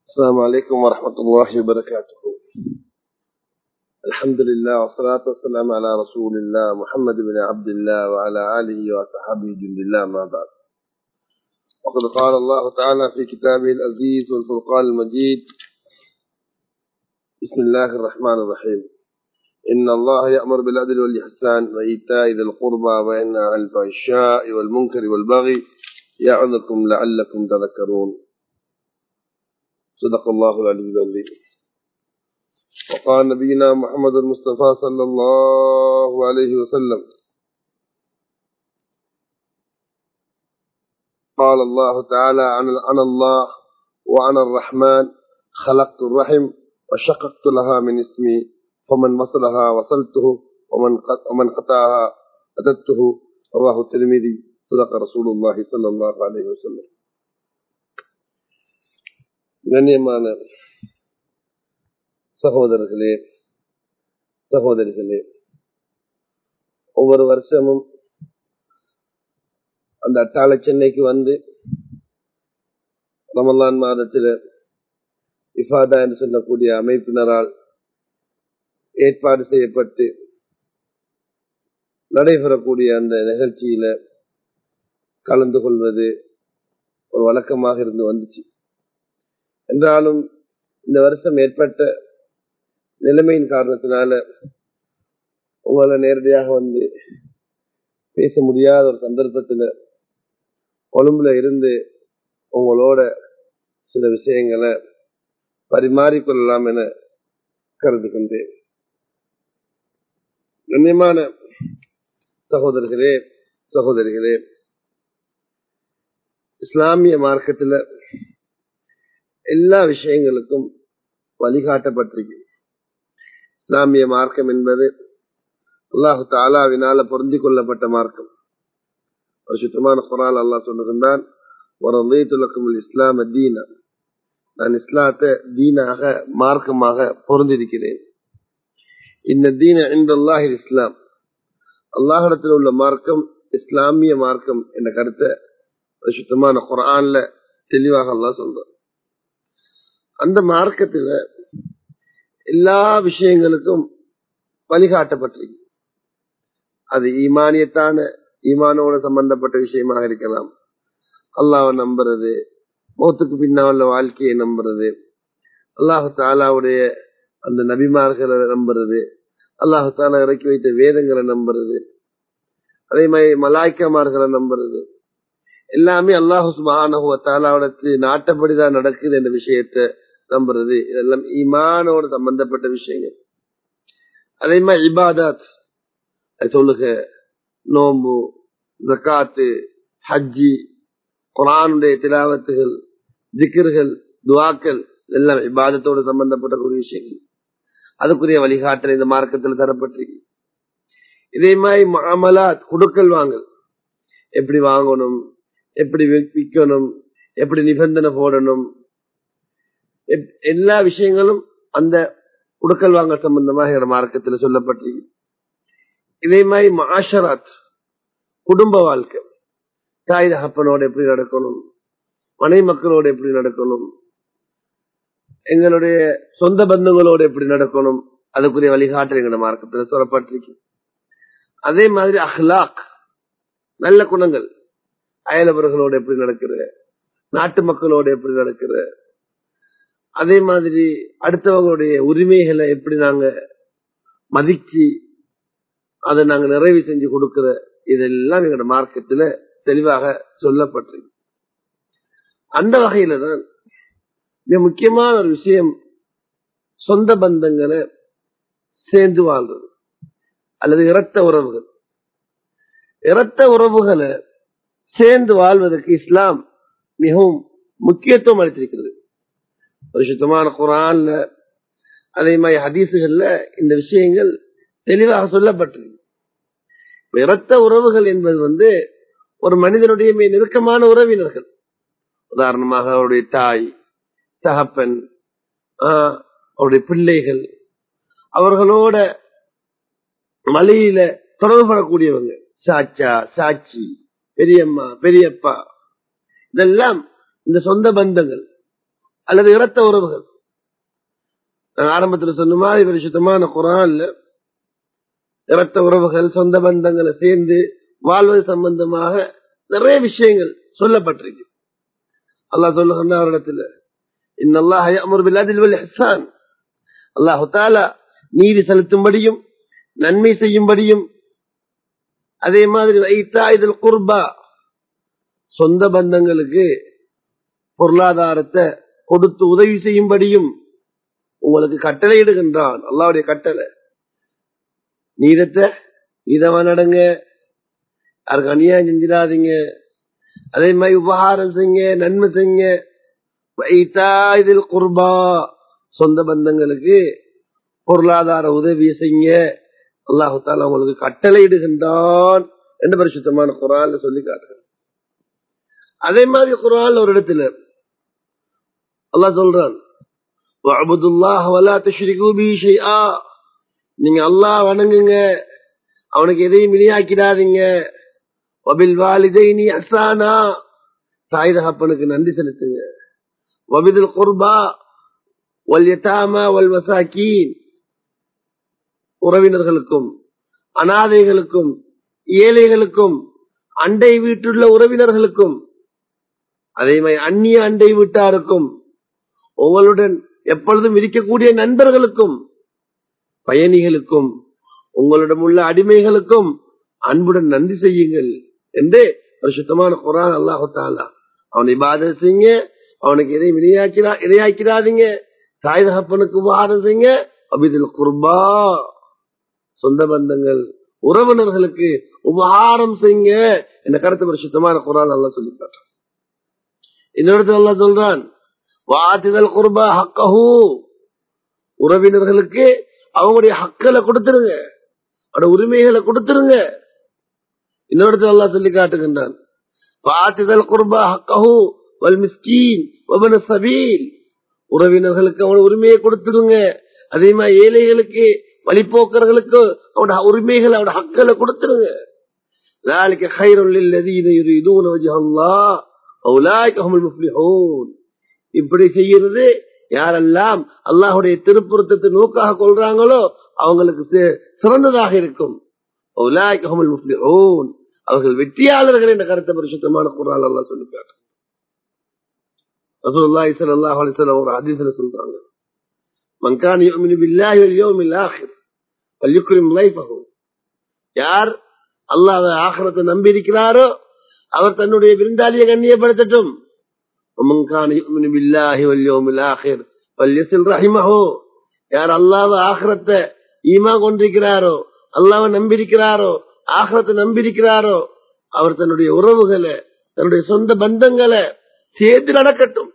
السلام عليكم ورحمة الله وبركاته الحمد لله والصلاة والسلام على رسول الله محمد بن عبد الله وعلى آله وصحبه جند الله ما بعد وقد قال الله تعالى في كتابه العزيز والفرقان المجيد بسم الله الرحمن الرحيم إن الله يأمر بالعدل والإحسان وإيتاء ذي القربى وينهى عن الفحشاء والمنكر والبغي يعظكم لعلكم تذكرون صدق الله العلي العظيم وقال نبينا محمد المصطفى صلى الله عليه وسلم قال الله تعالى عن أنا الله وأنا الرحمن خلقت الرحم وشققت لها من اسمي فمن وصلها وصلته ومن ومن قطعها أتته رواه الترمذي صدق رسول الله صلى الله عليه وسلم கண்ணியமான சகோதரர்களே சகோதரிகளே ஒவ்வொரு வருஷமும் அந்த அட்டாள சென்னைக்கு வந்து ரமலான் மாதத்தில் இஃபாதா என்று சொல்லக்கூடிய அமைப்பினரால் ஏற்பாடு செய்யப்பட்டு நடைபெறக்கூடிய அந்த நிகழ்ச்சியில கலந்து கொள்வது ஒரு வழக்கமாக இருந்து வந்துச்சு என்றாலும் இந்த வருஷம் ஏற்பட்ட நிலைமையின் காரணத்தினால உங்களை நேரடியாக வந்து பேச முடியாத ஒரு சந்தர்ப்பத்தில் கொழும்புல இருந்து உங்களோட சில விஷயங்களை பரிமாறிக்கொள்ளலாம் என கருதுகின்றேன் கண்ணியமான சகோதரர்களே சகோதரிகளே இஸ்லாமிய மார்க்கத்தில் எல்லா விஷயங்களுக்கும் வழிகாட்டப்பட்டிருக்கு இஸ்லாமிய மார்க்கம் என்பது அல்லாஹு தாலாவினால பொருந்தி கொள்ளப்பட்ட மார்க்கம் ஒரு சுத்தமான குரால் அல்லாஹ் சொல்லுகின்றான் இஸ்லாம் தீனா நான் இஸ்லாத்தை தீனாக மார்க்கமாக பொருந்திருக்கிறேன் இந்த தீன அல்லாஹி இஸ்லாம் அல்லாஹிடத்தில் உள்ள மார்க்கம் இஸ்லாமிய மார்க்கம் என்ற கருத்தை ஒரு சுத்தமான குரான்ல தெளிவாக அல்லாஹ் சொல்றான் அந்த மார்க்கத்துல எல்லா விஷயங்களுக்கும் வழிகாட்டப்பட்டிருக்கு அது ஈமானியத்தான ஈமானோட சம்பந்தப்பட்ட விஷயமாக இருக்கலாம் அல்லாவை நம்புறது மௌத்துக்கு பின்னால வாழ்க்கையை நம்புறது அல்லாஹு தாலாவுடைய அந்த நபிமார்களை நம்புறது அல்லாஹு தாலா இறக்கி வைத்த வேதங்களை நம்புறது அதே மாதிரி மலாய்க்கமார்களை நம்புறது எல்லாமே அல்லாஹு சுபானஹுவ தாலாவுடைய நாட்டப்படிதான் நடக்குது என்ற விஷயத்த நம்புறது இதெல்லாம் ஈமானோடு சம்பந்தப்பட்ட விஷயங்கள் அதே மாதிரி இபாதாத் சொல்லுக நோம்பு ஜக்காத்து ஹஜ்ஜி குரானுடைய திலாவத்துகள் திக்கர்கள் துவாக்கள் எல்லாம் இபாதத்தோடு சம்பந்தப்பட்ட ஒரு விஷயங்கள் அதுக்குரிய வழிகாட்டல் இந்த மார்க்கத்தில் தரப்பட்டிருக்கு இதே மாதிரி மாமலாத் குடுக்கல் வாங்கல் எப்படி வாங்கணும் எப்படி விற்கணும் எப்படி நிபந்தனை போடணும் எல்லா விஷயங்களும் அந்த குடுக்கல் வாங்க சம்பந்தமாக மார்க்கத்தில் சொல்லப்பட்டிருக்கு இதே மாதிரி மாஷராத் குடும்ப வாழ்க்கை தாய் தகப்பனோட எப்படி நடக்கணும் மனை மக்களோட எப்படி நடக்கணும் எங்களுடைய சொந்த பந்தங்களோட எப்படி நடக்கணும் அதுக்குரிய வழிகாட்டல் எங்களோட மார்க்கத்தில் சொல்லப்பட்டிருக்கு அதே மாதிரி அஹ்லாக் நல்ல குணங்கள் அயலவர்களோட எப்படி நடக்கிற நாட்டு மக்களோட எப்படி நடக்கிற அதே மாதிரி அடுத்தவங்களுடைய உரிமைகளை எப்படி நாங்க மதிச்சு அதை நாங்க நிறைவு செஞ்சு கொடுக்கிற இதெல்லாம் எங்களோட மார்க்கத்துல தெளிவாக சொல்லப்பட்டிருக்கு அந்த வகையில தான் மிக முக்கியமான ஒரு விஷயம் சொந்த பந்தங்களை சேர்ந்து வாழ்றது அல்லது இரத்த உறவுகள் இரத்த உறவுகளை சேர்ந்து வாழ்வதற்கு இஸ்லாம் மிகவும் முக்கியத்துவம் அளித்திருக்கிறது பரிசுத்தமான குரான்ல அதே மாதிரி ஹதீசுகள்ல இந்த விஷயங்கள் தெளிவாக சொல்லப்பட்டிருக்கு இரத்த உறவுகள் என்பது வந்து ஒரு மனிதனுடைய மிக நெருக்கமான உறவினர்கள் உதாரணமாக அவருடைய தாய் தகப்பன் அவருடைய பிள்ளைகள் அவர்களோட மலையில தொடர்படக்கூடியவங்க சாச்சா சாட்சி பெரியம்மா பெரியப்பா இதெல்லாம் இந்த சொந்த பந்தங்கள் அல்லது இரத்த உறவுகள் நான் ஆரம்பத்தில் சொன்ன மாதிரி பரிசுத்தமான குரான்ல இரத்த உறவுகள் சொந்த பந்தங்களை சேர்ந்து வாழ்வது சம்பந்தமாக நிறைய விஷயங்கள் சொல்லப்பட்டிருக்கு அல்லாஹ் சொல்லுகின்ற அவரிடத்துல இன்னல்லாஹ் யஅமுரு பில் அத்ல் வல் இஹ்சான் அல்லாஹ் தஆலா நீதி செலுத்தும்படியும் நன்மை செய்யும்படியும் அதே மாதிரி வைத்தாயுதல் குர்பா சொந்த பந்தங்களுக்கு பொருளாதாரத்தை கொடுத்து உதவி செய்யும்படியும் உங்களுக்கு கட்டளை இடுகின்றான் அல்லாவுடைய கட்டளை நீதத்தை நீதமா நடங்க யாருக்கு அநியாயம் செஞ்சிடாதீங்க அதே மாதிரி உபகாரம் செய்யுங்க நன்மை செய்யுங்க வைத்தாயுதல் குர்பா சொந்த பந்தங்களுக்கு பொருளாதார உதவியை செய்யுங்க அல்லாஹு தாலா உங்களுக்கு கட்டளை இடுகின்றான் என்று பரிசுத்தமான குரான்ல சொல்லி காட்டுறான் அதே மாதிரி குரான் ஒரு இடத்துல அல்லாஹ் சொல்றான் வஅபுதுல்லாஹ் வலா துஷ்ரிகு பிஹி ஷைஆ நீங்க அல்லாஹ் வணங்குங்க அவனுக்கு எதையும் இணையாக்கிடாதீங்க வபில் வாலிதைனி அசானா தாய் தகப்பனுக்கு நன்றி செலுத்துங்க வபிதுல் குர்பா வல் யதாமா வல் வசாக்கீன் உறவினர்களுக்கும் அனாதைகளுக்கும் ஏழைகளுக்கும் அண்டை வீட்டுள்ள உறவினர்களுக்கும் அதே மாதிரி அந்நிய அண்டை வீட்டாருக்கும் உங்களுடன் எப்பொழுதும் இருக்கக்கூடிய நண்பர்களுக்கும் பயணிகளுக்கும் உங்களிடம் உள்ள அடிமைகளுக்கும் அன்புடன் நன்றி செய்யுங்கள் என்று ஒரு சுத்தமான குரான் அல்லாஹு தாலா அவனை பாத செய்யுங்க அவனுக்கு எதை இணையாக்கிறா இணையாக்கிறாதீங்க தாய் தகப்பனுக்கு உபகாரம் செய்யுங்க அபிதில் குர்பா சொந்த பந்தங்கள் உறவினர்களுக்கு உபகாரம் செய்யுங்க என்ற கருத்து ஒரு சுத்தமான குரான் அல்லா சொல்லி காட்டுறான் இன்னொருத்தர் அல்லா சொல்றான் வாத்திதல் குர்பா ஹக்கஹூ உறவினர்களுக்கு அவங்களுடைய ஹக்களை கொடுத்துருங்க அவட உரிமைகளை கொடுத்துருங்க இன்னொருத்தர் அல்லா சொல்லி காட்டுகின்றான் வாத்திதல் குர்பா ஹக்கஹூ வல் மிஸ்கீன் வபன சபீல் உறவினர்களுக்கு அவனோட உரிமையை கொடுத்துருங்க அதே மாதிரி ஏழைகளுக்கு வழிபோக்கர்களுக்கு அவனோட உரிமைகளை அவனோட ஹக்களை கொடுத்துருங்க ذلك خير للذين يريدون وجه الله أولئك هم المفلحون இப்படி செய்யறது யாரெல்லாம் அல்லாஹுடைய திருப்புறத்தை நோக்காக கொள்றாங்களோ அவங்களுக்கு சிறந்ததாக இருக்கும் அவர்கள் வெற்றியாளர்கள் என்ற கருத்தை பரிசுத்தமான குரால் அல்லா சொல்லிக்காட்டு ரசூலுல்லாஹி ஸல்லல்லாஹு அலைஹி வஸல்லம் ஒரு ஹதீஸ்ல சொல்றாங்க மன் கான யுமினு பில்லாஹி வல் யௌமில் ஆখির ஃபல்யுக்ரிம் லைஃபஹு யார் அல்லாஹ் ஆখিরাতে நம்பி இருக்கிறாரோ அவர் தன்னுடைய விருந்தாளியை கண்ணியப்படுத்தட்டும் ومن كان يؤمن بالله واليوم الآخر فليصل رحمه யார் அல்லாஹ் ஆখিরাতে ஈமான் கொண்டிருக்கிறாரோ அல்லாஹ்வை நம்பியிருக்கிறாரோ ஆখিরাতে நம்பியிருக்கிறாரோ அவர் தன்னுடைய உறவுகளை தன்னுடைய சொந்த பந்தங்களை சேர்த்து நடக்கட்டும்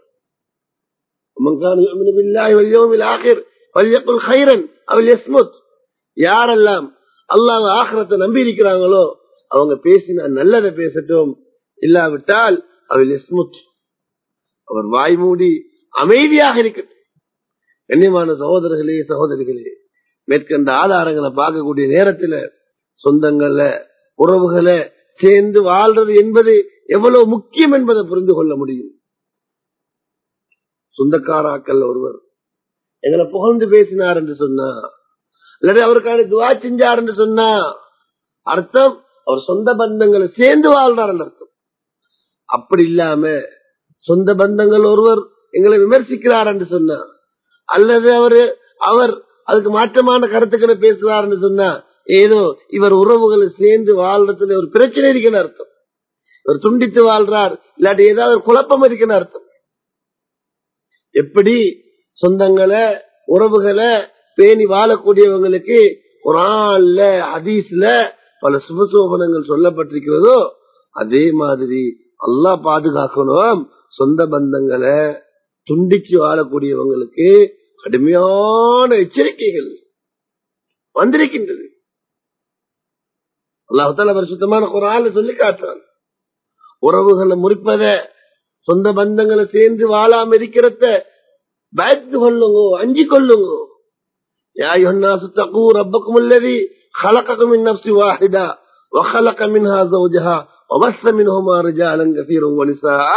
யாரெல்லாம் அல்லாஹ் ஆகிரத்தை நம்பி இருக்கிறாங்களோ அவங்க பேசினா நல்லதை பேசட்டும் இல்லாவிட்டால் அவள் எஸ்முத் அவர் வாய் மூடி அமைதியாக இருக்கட்டும் கண்ணியமான சகோதரர்களே சகோதரிகளே மேற்கண்ட ஆதாரங்களை பார்க்கக்கூடிய நேரத்துல சொந்தங்களை உறவுகளை சேர்ந்து வாழ்றது என்பது எவ்வளவு முக்கியம் என்பதை புரிந்து கொள்ள முடியும் சொந்தக்காராக்கள் ஒருவர் எங்களை புகழ்ந்து பேசினார் என்று சொன்னா அல்லது அவருக்கான துவா செஞ்சார் என்று சொன்னா அர்த்தம் அவர் சொந்த பந்தங்களை சேர்ந்து வாழ்றார் அர்த்தம் அப்படி இல்லாம சொந்த பந்தங்கள் ஒருவர் எங்களை விமர்சிக்கிறார் என்று சொன்னா அல்லது அவரு அவர் அதுக்கு மாற்றமான கருத்துக்களை பேசுறார் என்று சொன்னா ஏதோ இவர் உறவுகளை சேர்ந்து வாழ்றதுல ஒரு பிரச்சனை இருக்குன்னு அர்த்தம் இவர் துண்டித்து வாழ்றார் இல்லாட்டி ஏதாவது குழப்பம் இருக்குன்னு அர்த்தம் எப்படி சொந்தங்களை உறவுகளை பேணி வாழக்கூடியவங்களுக்கு குரான்ல ஹதீஸ்ல பல சுபசோபனங்கள் சொல்லப்பட்டிருக்கிறதோ அதே மாதிரி அல்லாஹ் பாதுகாக்கணும் சொந்த பந்தங்களை துண்டிச்சு வாழக்கூடியவங்களுக்கு கடுமையான எச்சரிக்கைகள் வந்திருக்கின்றது அல்லாஹால பரிசுத்தமான குரான் சொல்லி காட்டுறான் உறவுகளை முறிப்பத சொந்த பந்தங்களை சேர்ந்து வாழாம இருக்கிறத பயந்து கொள்ளுங்க அஞ்சு கொள்ளுங்க يا أيها الناس اتقوا ربكم الذي خلقكم من نفس واحدة وخلق منها زوجها وبث منهما رجالا كثيرا ونساء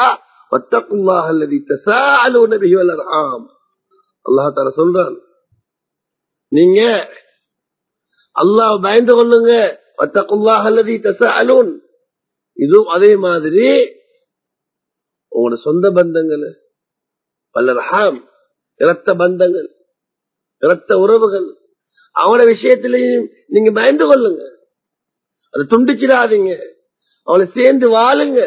வத்தக்குல்லாஹ் அல்லதி தசாஅலூன பிஹி வல் அர்ஹாம் அல்லாஹ் தஆலா சொல்றான் நீங்க அல்லாஹ் பயந்து கொள்ளுங்க வத்தக்குல்லாஹ் அல்லதி தசாஅலூன் இதுவும் அதே மாதிரி உங்களோட சொந்த பந்தங்கள் வல்லர்ஹாம் இரத்த பந்தங்கள் இரத்த உறவுகள் அவங்கள விஷயத்திலையும் நீங்க பயந்து கொள்ளுங்க அதை துண்டிச்சிடாதீங்க அவளை சேர்ந்து வாழுங்க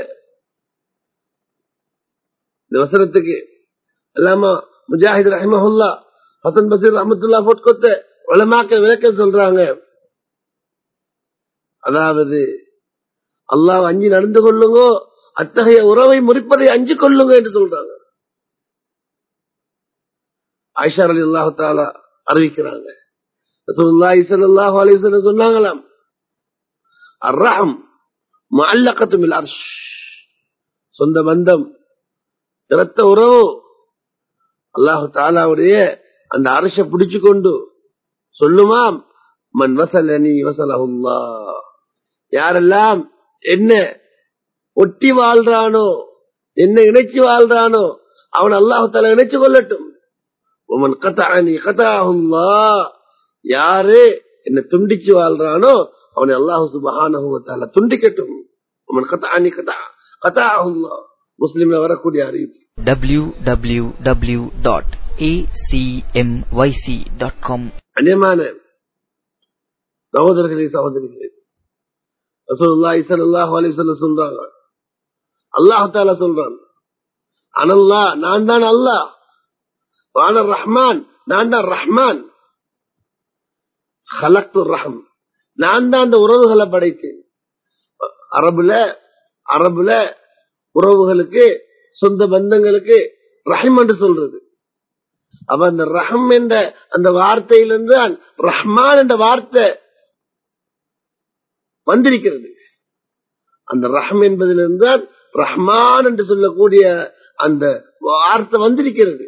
இந்த வசனத்துக்கு அல்லாம முஜாஹித் ரஹிமஹுல்லா ஹசன் பசீர் ரஹமத்துல்லா போட்கொத்த உலமாக்கள் விளக்கம் சொல்றாங்க அதாவது அல்லாஹ் அஞ்சு நடந்து கொள்ளுங்க அத்தகைய உறவை முறிப்பதை அஞ்சு கொள்ளுங்க என்று சொல்றாங்க ஆயிஷா அலி அல்லாஹு தாலா அறிவிக்கிறாங்க ரசூலுல்லாஹி ஸல்லல்லாஹு அலைஹி வஸல்லம் சொன்னாங்களாம் அர்ரஹம் முஅல்லகத்து பில் அர்ஷ் சொந்த பந்தம் இரத்த உறவு அல்லாஹு தாலாவுடைய அந்த அரச பிடிச்சு கொண்டு சொல்லுமாம் மன் வசலனி வசலஹுல்லா யாரெல்லாம் என்ன ஒட்டி வாழ்றானோ என்ன இணைச்சு வாழ்றானோ அவன் அல்லாஹு தாலா இணைச்சு கொள்ளட்டும் உமன் கதானி கதாஹுல்லா யாரு என்ன துண்டிச்சு வாழ்றானோ அவனை அல்லாஹு சுபஹானஹுவத்தால துண்டிக்கட்டும் உமன் கதானி கதா கதாஹுல்லா முஸ்லிம்ல வரக்கூடிய அறிவிப்பு www.acmyc.com அநியமான சகோதரர்களே சகோதரிகளே ரசூலுல்லாஹி ஸல்லல்லாஹு அலைஹி வஸல்லம் சொல்றாங்க அல்லாஹ் தஆலா சொல்றான் அனல்லா நான் தான் அல்லாஹ் வான ரஹ்மான் நான் தான் ரஹ்மான் ஹலக்து ரஹம் நான் தான் அந்த உறவுகளை படைத்தேன் அரபுல அரபுல உறவுகளுக்கு சொந்த பந்தங்களுக்கு ரஹிம் என்று சொல்றது அப்ப அந்த ரஹம் என்ற அந்த வார்த்தையிலிருந்து தான் ரஹ்மான் என்ற வார்த்தை வந்திருக்கிறது அந்த ரஹம் என்பதிலிருந்து தான் ரஹ்மான் என்று சொல்லக்கூடிய அந்த வார்த்தை வந்திருக்கிறது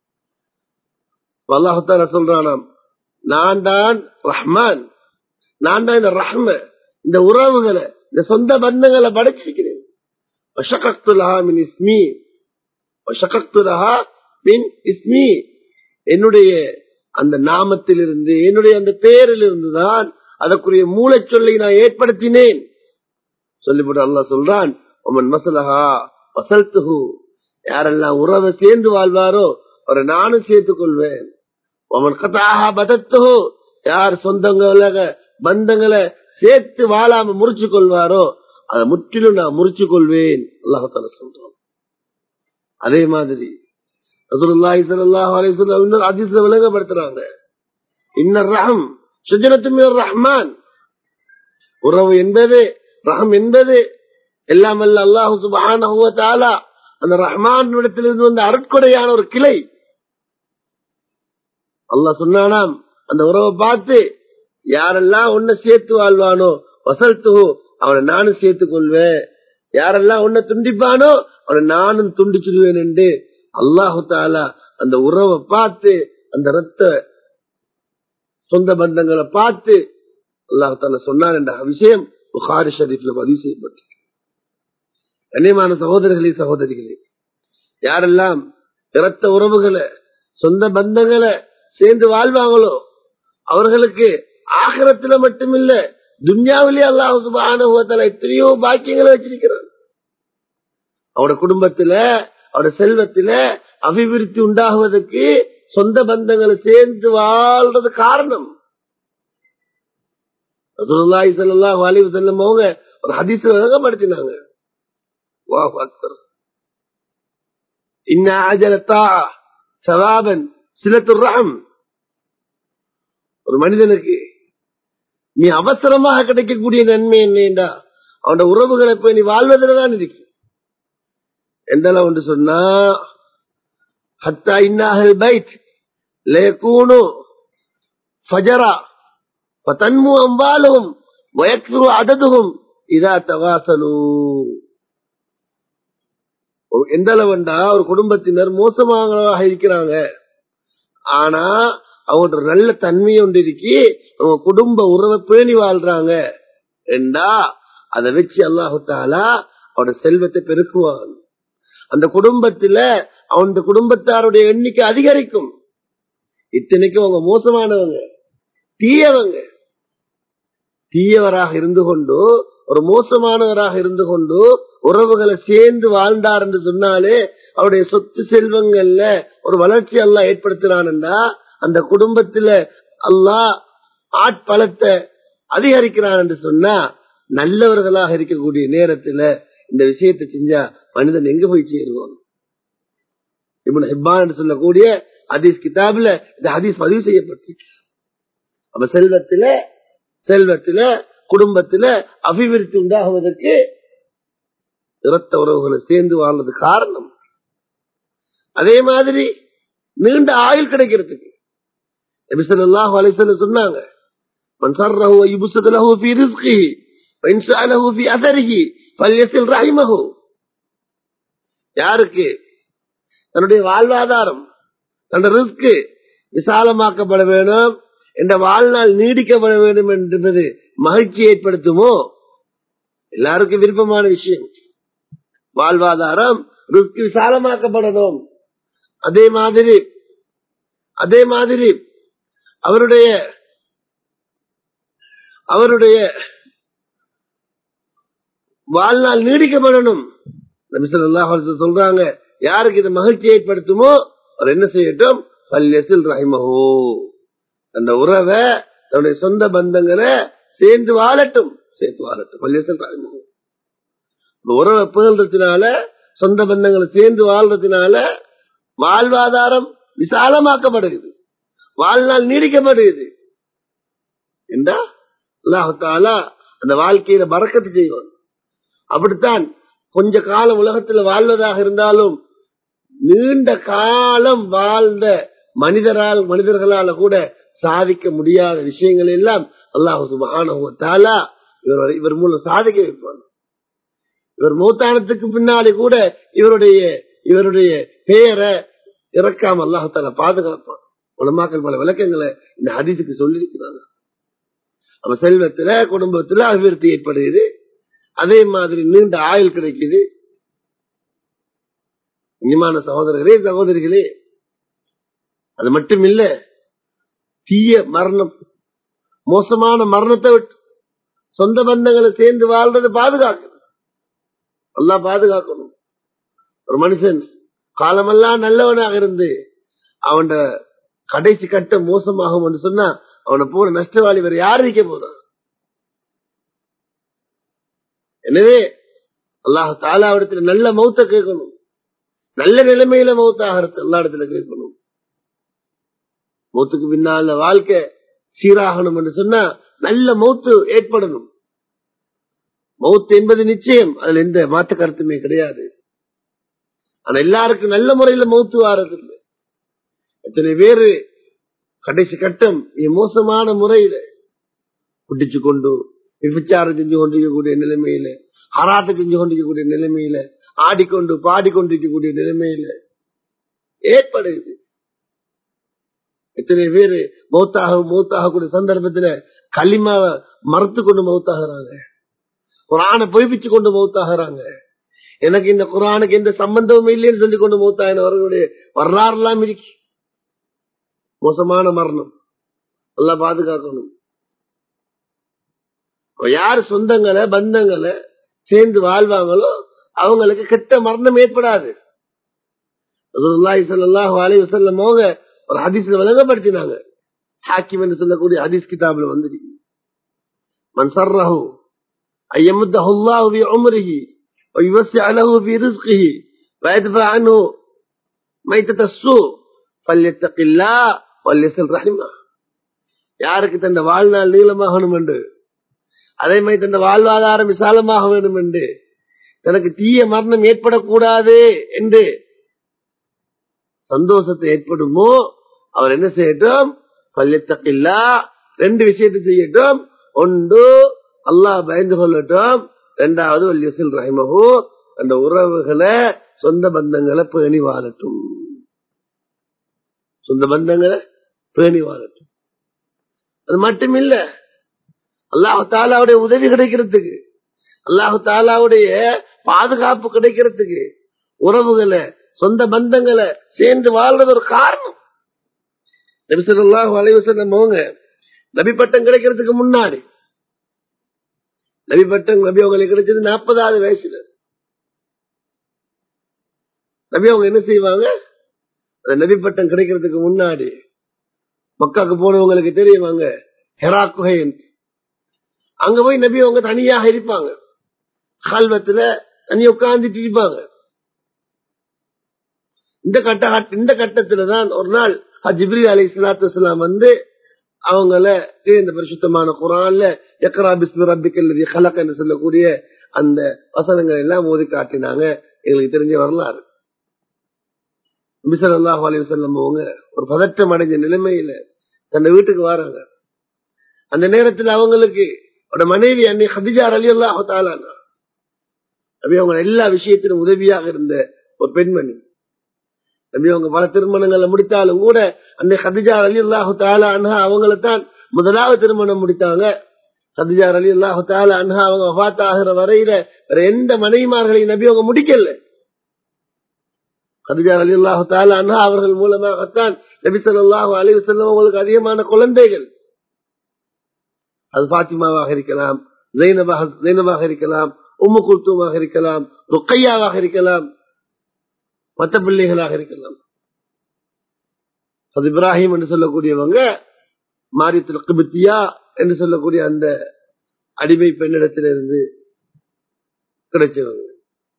அல்லாஹால சொல்றானாம் நான் தான் ரஹ்மான் நான் தான் இந்த ரஹ்ம இந்த உறவுகளை இந்த சொந்த பந்தங்களை படைச்சிருக்கிறேன் وشققت لها من اسمي وشققت لها من اسمي என்னுடைய அந்த நாமத்திலிருந்து என்னுடைய அந்த பெயரிலிருந்து தான் அதற்குரிய மூளைச்சொல்லை நான் ஏற்படுத்தினேன் சொல்லிவிட்டு அல்லாஹ் சொல்றான் ஒமன் மசலஹா வசல்துஹு யாரெல்லாம் உறவை சேர்ந்து வாழ்வாரோ அவரை நானும் சேர்த்துக் கொள்வேன் ஒமன் கதாஹா பதத்துஹு யார் சொந்தங்களை பந்தங்களை சேர்த்து வாழாம முறிச்சு கொள்வாரோ அதை முற்றிலும் நான் முறிச்சு கொள்வேன் அல்லாஹால சொல்றான் அதே மாதிரி ரசூலுல்லாஹி ஸல்லல்லாஹு அலைஹி வஸல்லம் இன்னொரு ஹதீஸ்ல விளங்கப்படுத்துறாங்க இன்னர் ரஹம் ஷஜரத்து மினர் ரஹ்மான் உறவு என்பது ரஹம் என்பது எல்லாம் அல்ல அல்லாஹு சுப்ஹானஹு வ தஆலா அந்த ரஹ்மான் இடத்திலிருந்து வந்த அருட்கொடையான ஒரு கிளை அல்லாஹ் சொன்னானாம் அந்த உறவை பார்த்து யாரெல்லாம் ஒன்ன சேர்த்து வாழ்வானோ வசல்த்து அவனை நானும் சேர்த்துக் கொள்வேன் யாரெல்லாம் உன்னை துண்டிப்பானோ அவனை நானும் துண்டிச்சிடுவேன் என்று அல்லாஹு தாலா அந்த உறவை பார்த்து அந்த ரத்த சொந்த பந்தங்களை பார்த்து அல்லாஹு தாலா சொன்னார் என்ற விஷயம் புகாரி ஷரீஃப்ல பதிவு செய்யப்பட்டு கண்ணியமான சகோதரர்களே சகோதரிகளே யாரெல்லாம் இரத்த உறவுகளை சொந்த பந்தங்களை சேர்ந்து வாழ்வாங்களோ அவர்களுக்கு ஆகரத்துல மட்டுமில்ல துன்யாவிலே அல்லாஹ் சுபானுவத்தால எத்தனையோ பாக்கியங்களை வச்சிருக்கிறான் அவட குடும்பத்துல அவட செல்வத்தில அபிவிருத்தி உண்டாகுவதற்கு சொந்த பந்தங்களை சேர்ந்து வாழ்றது காரணம் ரசூலுல்லாஹி ஸல்லல்லாஹு அலைஹி வஸல்லம் அவங்க ஒரு ஹதீஸ்ல விளங்கப்படுத்தினாங்க அல்லாஹு அக்பர் இன்ன அஜல தாஅ சவாபன் சிலத்துர் ரஹம் ஒரு மனிதனுக்கு நீ அவசரமாக கிடைக்கக்கூடிய நன்மை என்னடா அவனோட உறவுகளை போய் நீ வாழ்வதில்தான் இருக்கு எந்த அளவு என்று சொன்னா ஹத்தா இன்னாஹல் பைத் லேகூனு ஃபஜரா ஃபதன்மு அம்பாலுஹும் வயக்சுரு அததுஹும் இதா தவாசலு எந்த அளவுண்டா ஒரு குடும்பத்தினர் மோசமானவராக இருக்கிறாங்க ஆனா அவங்களோட நல்ல தன்மை ஒன்று இருக்கி அவங்க குடும்ப உறவை பேணி வாழ்றாங்க என்றா அதை வச்சு அல்லாஹு தாலா அவரோட செல்வத்தை பெருக்குவான் அந்த குடும்பத்துல அவன் குடும்பத்தாருடைய எண்ணிக்கை அதிகரிக்கும் இத்தனைக்கும் அவங்க மோசமானவங்க தீயவங்க தீயவராக இருந்து கொண்டு ஒரு மோசமானவராக இருந்து கொண்டு உறவுகளை சேர்ந்து வாழ்ந்தார் என்று சொன்னாலே அவருடைய சொத்து செல்வங்கள்ல ஒரு வளர்ச்சி எல்லாம் ஏற்படுத்தினான்டா அந்த குடும்பத்துல அல்லாஹ் ஆட்பலத்தை அதிகரிக்கிறான் என்று சொன்னா நல்லவர்களாக இருக்கக்கூடிய நேரத்துல இந்த விஷயத்தை செஞ்சா மனிதன் எங்க போய் சேருவான் இவன் ஹிப்பான் என்று சொல்லக்கூடிய ஹதீஸ் கிதாபில் இந்த ஹதீஸ் பதிவு செய்யப்பட்டிருக்கு அப்ப செல்வத்தில செல்வத்தில குடும்பத்தில அபிவிருத்தி உண்டாகுவதற்கு இரத்த உறவுகளை சேர்ந்து வாழ்றது காரணம் அதே மாதிரி நீண்ட ஆயுள் கிடைக்கிறதுக்கு நபிசல்லாஹு அலிசல்ல சொன்னாங்க من سره يبسط له في رزقه وإن سأله في أثره فليصل رحمه யாருக்கு தன்னுடைய வாழ்வாதாரம் தன்னுடைய ரிஸ்க் விசாலமாக்கப்பட வேண்டும் என்ற வாழ்நாள் நீடிக்கப்பட வேண்டும் என்பது மகிழ்ச்சி ஏற்படுத்துமோ எல்லாருக்கும் விருப்பமான விஷயம் வாழ்வாதாரம் ரிஸ்க் விசாலமாக்கப்படணும் அதே மாதிரி அதே மாதிரி அவருடைய வாழ்நாள் நீடிக்கப்படணும் நபி ஸல்லல்லாஹு அலைஹி வஸல்லம் சொல்றாங்க யாருக்கு இது மகிழ்ச்சி ஏற்படுத்துமோ அவர் என்ன செய்யட்டும் பல்யசில் ரஹிமஹோ அந்த உறவை தன்னுடைய சொந்த பந்தங்களை சேர்ந்து வாழட்டும் சேர்த்து வாழட்டும் பல்யசில் ரஹிமஹோ இந்த உறவை பேழ்றதுனால சொந்த பந்தங்களை சேர்ந்து வாழ்றதுனால வாழ்வாதாரம் விசாலமாக்கப்படுகிறது வாழ்நாள் நீடிக்கப்படுகிறது என்றா அல்லாஹாலா அந்த வாழ்க்கையில பறக்கத்து செய்வான் அப்படித்தான் கொஞ்ச காலம் உலகத்தில் வாழ்வதாக இருந்தாலும் நீண்ட காலம் வாழ்ந்த மனிதரால் மனிதர்களால கூட சாதிக்க முடியாத விஷயங்கள் எல்லாம் அல்லாஹு சுபானா இவர் இவர் மூலம் சாதிக்க வைப்பான் இவர் மூத்தானத்துக்கு பின்னாலே கூட இவருடைய இவருடைய பெயரை இறக்காம அல்லாஹால பாதுகாப்பான் உலமாக்கள் பல விளக்கங்களை இந்த ஹதீஸுக்கு சொல்லியிருக்கிறாங்க நம்ம செல்வத்துல குடும்பத்துல அபிவிருத்தி ஏற்படுகிறது அதே மாதிரி நீண்ட ஆயுள் கிடைக்குது இனிமான சகோதரர்களே சகோதரிகளே அது மட்டும் இல்ல தீய மரணம் மோசமான மரணத்தை விட்டு சொந்த பந்தங்களை சேர்ந்து வாழ்றது பாதுகாக்கணும் நல்லா பாதுகாக்கணும் ஒரு மனுஷன் காலமெல்லாம் நல்லவனாக இருந்து அவன் கடைசி கட்ட மோசமாகும் என்று சொன்னா அவனை போற நஷ்டவாளி வேற யார் இருக்க போதான் எனவே அல்லாஹ் தாலாவிடத்துல நல்ல மௌத்த கேட்கணும் நல்ல நிலைமையில மௌத்தாகிறது எல்லா இடத்துல கேட்கணும் மௌத்துக்கு பின்னால வாழ்க்கை சீராகணும் என்று சொன்னா நல்ல மௌத்து ஏற்படணும் மௌத்து என்பது நிச்சயம் அதுல எந்த மாற்று கருத்துமே கிடையாது ஆனா எல்லாருக்கும் நல்ல முறையில மௌத்து வாரது இல்லை எத்தனை பேரு கடைசி கட்டம் மோசமான முறையில குடிச்சு கொண்டு விபச்சாரம் செஞ்சு கொண்டிருக்கக்கூடிய நிலைமையில ஹராத்தை செஞ்சு கொண்டிருக்கக்கூடிய நிலைமையில ஆடிக்கொண்டு பாடிக்கொண்டிருக்கக்கூடிய நிலைமையில ஏற்படுது எத்தனை பேரு மௌத்தாக மௌத்தாக கூடிய சந்தர்ப்பத்துல களிமாவை மறுத்து கொண்டு மௌத்தாகிறாங்க குரானை பொய்ப்பிச்சு கொண்டு மௌத்தாகிறாங்க எனக்கு இந்த குரானுக்கு எந்த சம்பந்தமும் இல்லைன்னு சொல்லி கொண்டு மௌத்தாகினவர்களுடைய வரலாறு எல்லாம் இருக்கு மோசமான மரணம் நல்லா பாதுகாக்கணும் யார் சொந்தங்களை பந்தங்களை சேர்ந்து வாழ்வாங்களோ அவங்களுக்கு கெட்ட மரணம் ஏற்படாது அவங்க ஒரு ஹதீஸ்ல விளங்கப்படுத்தினாங்க ஹாக்கிம் என்று சொல்லக்கூடிய ஹதீஸ் கிதாப்ல வந்துருக்கு மன்சர்ரஹு ஐயமுத்தஹு அல்லாஹு ஃபி உம்ரிஹி ويوسع له في رزقه ويدفع عنه ميتة السوء فليتق الله وليصل رحمه யாருக்கு தந்த வாழ்நாள் நீளமாகணும் என்று அதே மாதிரி தந்த வாழ்வாதாரம் விசாலமாக வேண்டும் என்று தனக்கு தீய மரணம் ஏற்படக்கூடாது என்று சந்தோஷத்தை ஏற்படுமோ அவர் என்ன செய்யட்டும் பள்ளித்தக்கில்லா ரெண்டு விஷயத்தை செய்யட்டும் ஒன்று அல்லாஹ் பயந்து கொள்ளட்டும் இரண்டாவது வல்யசில் ரஹிமஹோ அந்த உறவுகளை சொந்த பந்தங்களை பேணி வாழட்டும் சொந்த பந்தங்களை பேணி வாழட்டும் அது மட்டும் இல்ல அல்லாஹு தாலாவுடைய உதவி கிடைக்கிறதுக்கு அல்லாஹு தாலாவுடைய பாதுகாப்பு கிடைக்கிறதுக்கு உறவுகளை சொந்த பந்தங்களை சேர்ந்து வாழ்றது ஒரு காரணம் நபிசல்லாஹு அலைவசல்லம் அவங்க நபி பட்டம் கிடைக்கிறதுக்கு முன்னாடி நபி பட்டம் நபி அவங்களுக்கு கிடைச்சது நாற்பதாவது வயசுல நபி அவங்க என்ன செய்வாங்க அந்த நபி பட்டம் கிடைக்கிறதுக்கு முன்னாடி மக்காக்கு போனவங்களுக்கு தெரியுவாங்க ஹெரா குகை அங்க போய் நபி அவங்க தனியாக இருப்பாங்க கால்வத்துல தனி உட்கார்ந்துட்டு இருப்பாங்க இந்த கட்ட இந்த கட்டத்துலதான் ஒரு நாள் ஜிப்ரி அலி இஸ்லாத்து வலாம் வந்து அவங்கள இந்த பரிசுத்தமான குரான்ல எக்கரா பிஸ்மி ரப்பிக்கல் கலக் என்று சொல்லக்கூடிய அந்த வசனங்கள் எல்லாம் மோதி காட்டினாங்க எங்களுக்கு தெரிஞ்ச வரலாறு நபிசல்லாஹு அலி வல்லம் அவங்க ஒரு பதற்றம் அடைஞ்ச நிலைமையில தன் வீட்டுக்கு வராங்க அந்த நேரத்தில் அவங்களுக்கு மனைவி அன்னை ஹதிஜார் அலி அல்லாஹு தாலானா நபி அவங்க எல்லா விஷயத்திலும் உதவியாக இருந்த ஒரு பெண்மணி நபி அவங்க பல திருமணங்களை முடித்தாலும் கூட அன்னை ஹதிஜா அலி அல்லாஹு தாலா அன்ஹா அவங்கள தான் முதலாவது திருமணம் முடித்தாங்க ஹதிஜா அலி அல்லாஹு தாலா அன்ஹா அவங்க வபாத் ஆகிற வரையில வேற எந்த மனைவிமார்களையும் நபி அவங்க முடிக்கல ஹதிஜா அலி அல்லாஹு தாலா அன்ஹா அவர்கள் மூலமாகத்தான் நபி சொல்லாஹு அலி வசல்லம் அவங்களுக்கு அதிகமான குழந்தைகள் அது பாத்திமாவாக இருக்கலாம் ஜெயினபாக ஜெயினபாக இருக்கலாம் உம்மு குல்தூமாக இருக்கலாம் ருக்கையாவாக இருக்கலாம் மற்ற பிள்ளைகளாக இருக்கலாம் அது இப்ராஹிம் என்று சொல்லக்கூடியவங்க மாரியத்தில் கிபித்தியா என்று சொல்லக்கூடிய அந்த அடிமை பெண்ணிடத்திலிருந்து கிடைச்சவங்க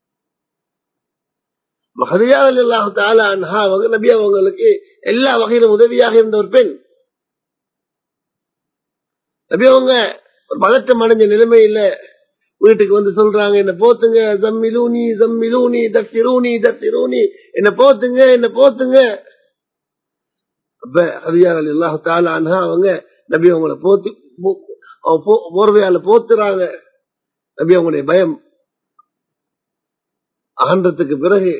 அவங்க நபி அவங்களுக்கு எல்லா வகையிலும் உதவியாக இருந்த ஒரு பெண் நபி அவங்க ஒரு பதட்டம் அடைஞ்ச நிலைமையில வீட்டுக்கு வந்து சொல்றாங்க என்ன போத்துங்க ஜம்மிலூனி ஜம்மிலூனி தத்திரூனி தத்திரூனி என்ன போத்துங்க என்ன போத்துங்க அப்ப ஹரியார் அலி அல்லாஹு தாலான்ஹா அவங்க நபி அவங்கள போத்தி போர்வையால போத்துறாங்க நபி அவங்களுடைய பயம் அகன்றதுக்கு பிறகு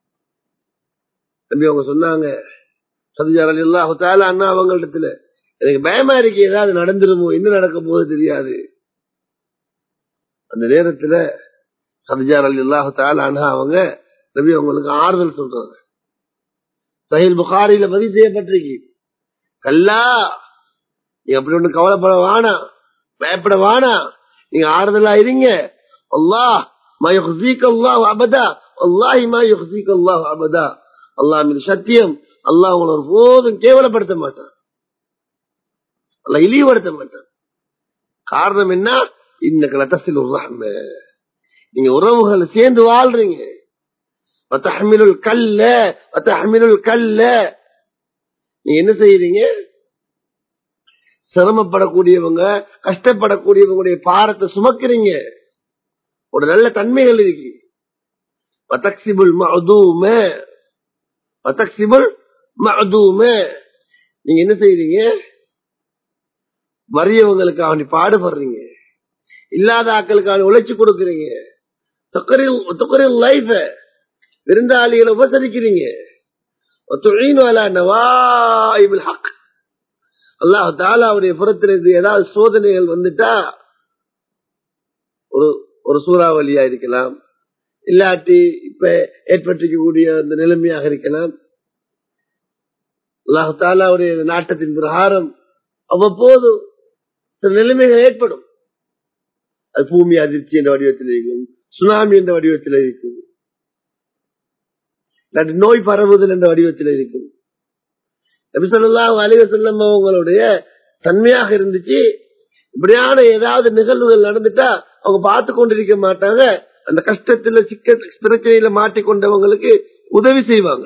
நபி அவங்க சொன்னாங்க சதிஜார் அலி அல்லாஹு தாலா அண்ணா அவங்களிடத்துல எனக்கு பயமா இருக்கு ஏதாவது நடந்துருமோ என்ன நடக்க போகுது தெரியாது அந்த நேரத்துல ஹதிஜார் அலி அல்லாஹு தாலானா அவங்க நபி அவங்களுக்கு ஆறுதல் சொல்றாங்க சஹில் புகாரியில பதிவு செய்யப்பட்டிருக்கு கல்லா நீங்க அப்படி ஒண்ணு கவலைப்பட வேணாம் பயப்பட வேணாம் நீங்க ஆறுதலா இருங்க அல்லாஹ் அல்லாஹ் அபதா அல்லாஹி மா யுஹ்சீக் அல்லாஹ் அபதா அல்லாஹ் மீது சத்தியம் அல்லாஹ் உங்களை ஒரு போதும் கேவலப்படுத்த மாட்டான் அல்லாஹ் இழிவுபடுத்த மாட்டான் காரணம் என்ன இன்னக்கு லத்தசில் ரஹ்ம நீங்க உறவுகளை சேர்ந்து வாழ்றீங்க வத்தஹமிலுல் கல்ல வத்தஹமிலுல் கல்ல நீங்க என்ன செய்யறீங்க சிரமப்படக்கூடியவங்க கஷ்டப்படக்கூடியவங்களுடைய பாரத்தை சுமக்கிறீங்க ஒரு நல்ல தன்மைகள் இருக்கு வத்தக்சிபுல் மதும வத்தக்சிபுல் மதும நீங்க என்ன செய்யறீங்க வறியவங்களுக்கு அவனி பாடுபடுறீங்க இல்லாத ஆக்களுக்கு உழைச்சு கொடுக்கறீங்க லைஃப விருந்தாளிகளை உபசரிக்கிறீங்க அல்லாஹ் தாலாவுடைய புறத்திலிருந்து ஏதாவது சோதனைகள் வந்துட்டா ஒரு ஒரு சூறாவளியா இருக்கலாம் இல்லாட்டி இப்ப ஏற்பட்டிருக்கக்கூடிய அந்த நிலைமையாக இருக்கலாம் அல்லாஹ் தாலாவுடைய நாட்டத்தின் பிரகாரம் அவ்வப்போது சில நிலைமைகள் ஏற்படும் அது பூமி அதிர்ச்சி என்ற வடிவத்தில் இருக்கும் சுனாமி என்ற வடிவத்தில் இருக்கும் நோய் பரவுதல் என்ற வடிவத்தில் இருக்கும் நபிசல்லாம் அலிவ செல்லம் அவங்களுடைய தன்மையாக இருந்துச்சு இப்படியான ஏதாவது நிகழ்வுகள் நடந்துட்டா அவங்க பார்த்து கொண்டிருக்க மாட்டாங்க அந்த கஷ்டத்துல சிக்க பிரச்சனையில மாட்டிக்கொண்டவங்களுக்கு உதவி செய்வாங்க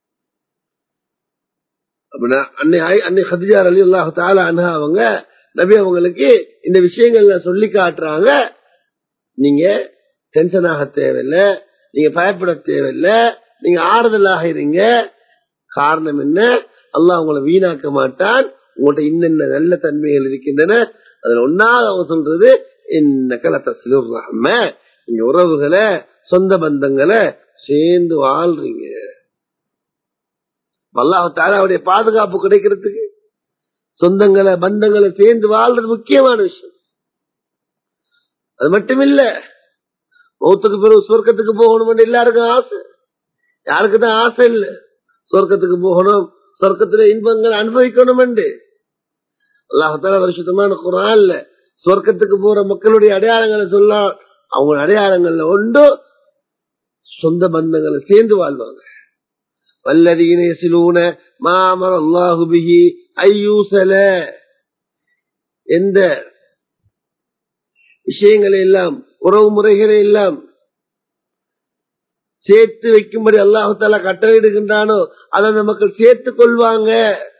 அப்படின்னா அன்னை அன்னை ஹதிஜார் அலி அல்லாஹு தாலா அண்ணா அவங்க நபி அவங்களுக்கு இந்த விஷயங்கள்ல சொல்லி காட்டுறாங்க நீங்க டென்ஷன் ஆக தேவையில்லை நீங்க பயப்பட தேவையில்லை நீங்க ஆறுதலாக இருங்க காரணம் என்ன அல்லாஹ் உங்களை வீணாக்க மாட்டான் உங்கள்கிட்ட இன்னென்ன நல்ல தன்மைகள் இருக்கின்றன அதுல ஒன்னாவது அவங்க சொல்றது என்ன கலத்த ரஹ்ம நீங்க உறவுகளை சொந்த பந்தங்களை சேர்ந்து வாழ்றீங்க அல்லாஹாலாவுடைய பாதுகாப்பு கிடைக்கிறதுக்கு சொந்தங்களை பந்தங்களை சேர்ந்து வாழ்றது முக்கியமான விஷயம் அது மட்டும் இல்ல மௌத்துக்கு பிறகு சொர்க்கத்துக்கு போகணும் எல்லாருக்கும் ஆசை யாருக்கு தான் ஆசை இல்ல சொர்க்கத்துக்கு போகணும் சொர்க்கத்துல இன்பங்கள் அனுபவிக்கணும் என்று அல்லாஹால வருஷத்தமான குரான்ல சொர்க்கத்துக்கு போற மக்களுடைய அடையாளங்களை சொல்ல அவங்க அடையாளங்கள்ல ஒன்று சொந்த பந்தங்களை சேர்ந்து வாழ்வாங்க வல்லதீன சிலூன மாமர் அல்லாஹுபிஹி ஐயூசல எந்த விஷயங்களை எல்லாம் உறவு முறைகளை எல்லாம் சேர்த்து வைக்கும்படி அல்லாஹு தாலா கட்டளையிடுகின்றானோ அதை அந்த மக்கள் சேர்த்துக் கொள்வாங்க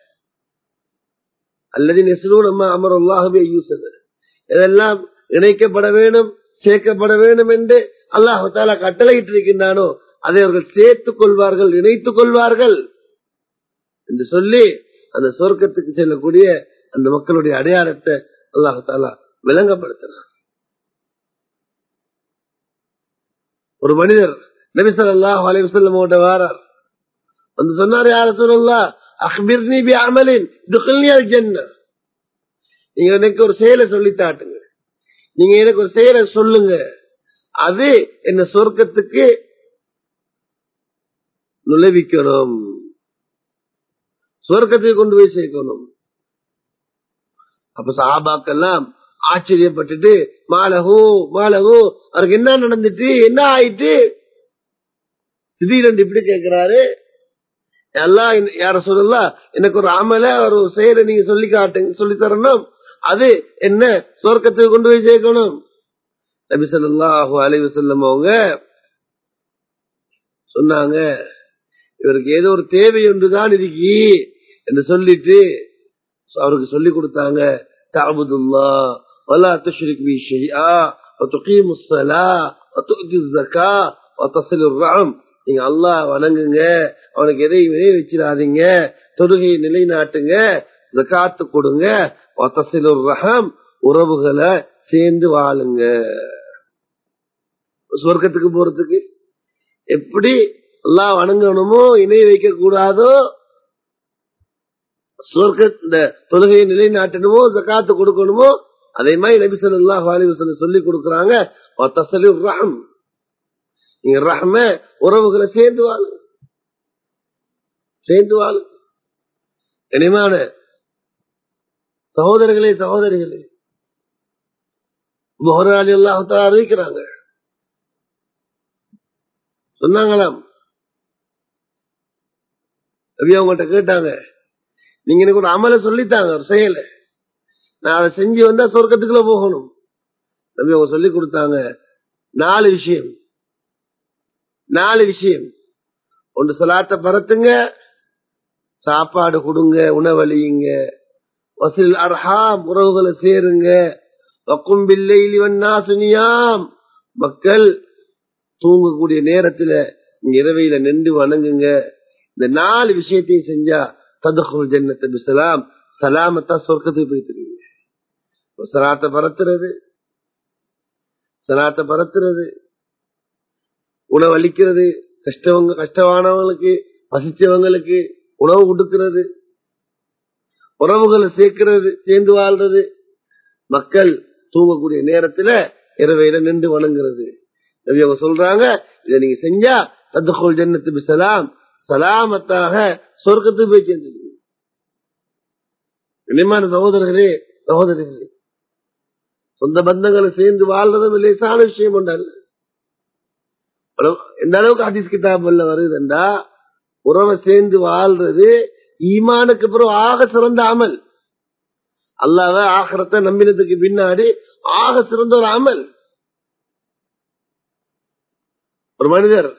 அல்லது நெசலூன் அமர் அல்லாஹுபி ஐயூசல இதெல்லாம் இணைக்கப்பட வேண்டும் சேர்க்கப்பட வேண்டும் என்று அல்லாஹு தாலா கட்டளையிட்டிருக்கின்றானோ அதை அவர்கள் சேர்த்துக் கொள்வார்கள் இணைத்துக் கொள்வார்கள் என்று சொல்லி அந்த சொர்க்கத்துக்கு செல்லக்கூடிய அந்த மக்களுடைய அடையாளத்தை அல்லாஹு தாலா விளங்கப்படுத்துறான் ஒரு மனிதர் நபிசல் அல்லாஹ் அலைவசல்லமோட வாரார் வந்து சொன்னார் யார சொல்லா அஹ்பிர்னி பி அமலின் துகல்னியல் ஜன்ன நீங்க எனக்கு ஒரு செயலை சொல்லி தாட்டுங்க நீங்க எனக்கு ஒரு செயலை சொல்லுங்க அது என்ன சொர்க்கத்துக்கு நுழைவிக்கணும் சொர்க்கத்துக்கு கொண்டு போய் சேர்க்கணும் அப்ப சாபாக்கெல்லாம் ஆச்சரியப்பட்டுட்டு மாலகோ மாலகோ அவருக்கு என்ன நடந்துட்டு என்ன ஆயிட்டு திடீரென்று இப்படி கேட்கிறாரு எல்லாம் யார சொல்லலாம் எனக்கு ஒரு அமல ஒரு செயலை நீங்க சொல்லி காட்டுங்க சொல்லி தரணும் அது என்ன சொர்க்கத்துக்கு கொண்டு போய் சேர்க்கணும் நபி சொல்லாஹு அலைவு செல்லம் அவங்க சொன்னாங்க இவருக்கு ஏதோ ஒரு தேவை ஒன்றுதான் இருக்கி என்று சொல்லிட்டு அவருக்கு சொல்லி கொடுத்தாங்க தாபுதுல்லா வலா துஷ்ரிக் பி ஷைஆ وتقيم الصلاة وتؤتي الزكاة وتصل الرحم நீங்க அல்லாஹ் வணங்குங்க அவனுக்கு எதையுமே வச்சிடாதீங்க தொழுகையை நிலைநாட்டுங்க ஜக்காத்து கொடுங்க வத்தசிலுர் ரஹம் உறவுகளை சேர்ந்து வாழுங்க சொர்க்கத்துக்கு போறதுக்கு எப்படி எல்லாம் வணங்கணுமோ இணை வைக்க கூடாதோ சொர்க்க இந்த தொழுகையை நிலைநாட்டணுமோ ஜக்காத்து கொடுக்கணுமோ அதே மாதிரி நபி சொல்லாஹ் அலிவசல்ல சொல்லி கொடுக்கறாங்க ரஹம் நீங்க ரஹம உறவுகளை சேர்ந்து வாழு சேர்ந்து வாழு இனிமான சகோதரர்களே சகோதரிகளே முகராலி அல்லாஹால அறிவிக்கிறாங்க சொன்னாங்களாம் ரவி அவங்கள்ட்ட கேட்டாங்க நீங்க எனக்கு ஒரு அமல சொல்லித்தாங்க ஒரு செயல நான் அதை செஞ்சு வந்தா சொர்க்கத்துக்குள்ள போகணும் ரவி அவங்க சொல்லி கொடுத்தாங்க நாலு விஷயம் நாலு விஷயம் ஒன்று சொலாத்த பரத்துங்க சாப்பாடு கொடுங்க உணவழியுங்க வசூல் அர்ஹாம் உறவுகளை சேருங்க வக்கும்பில்லை நாசுனியாம் மக்கள் தூங்கக்கூடிய நேரத்துல இங்க இரவையில நின்று வணங்குங்க இந்த நாலு விஷயத்தையும் செஞ்சா ததுகுல் ஜன்னத்தை பிசலாம் சலாமத்தா சொர்க்கத்துக்கு போய் தெரியுங்க சலாத்த பரத்துறது சலாத்த பரத்துறது உணவு அளிக்கிறது கஷ்டவங்க கஷ்டமானவங்களுக்கு பசிச்சவங்களுக்கு உணவு கொடுக்கிறது உறவுகளை சேர்க்கிறது சேர்ந்து வாழ்றது மக்கள் தூங்கக்கூடிய நேரத்துல இரவையில நின்று வணங்குறது அவங்க சொல்றாங்க இதை நீங்க செஞ்சா தத்துக்குள் ஜன்னத்து பிசலாம் சலாமத்தாக சொர்க்கத்துக்கு போய் சேர்ந்து இனிமான சகோதரர்களே சகோதரிகளே சொந்த பந்தங்களை சேர்ந்து வாழ்றதும் லேசான விஷயம் ஒன்றல்ல எந்த அளவுக்கு ஹதீஸ் கிதாபுல வருதுண்டா உறவை சேர்ந்து வாழ்றது ஈமானுக்கு பிறகு ஆக சிறந்த அமல் அல்லாவ ஆகரத்தை நம்பினதுக்கு பின்னாடி ஆக சிறந்த ஒரு அமல் ஒரு மனிதர்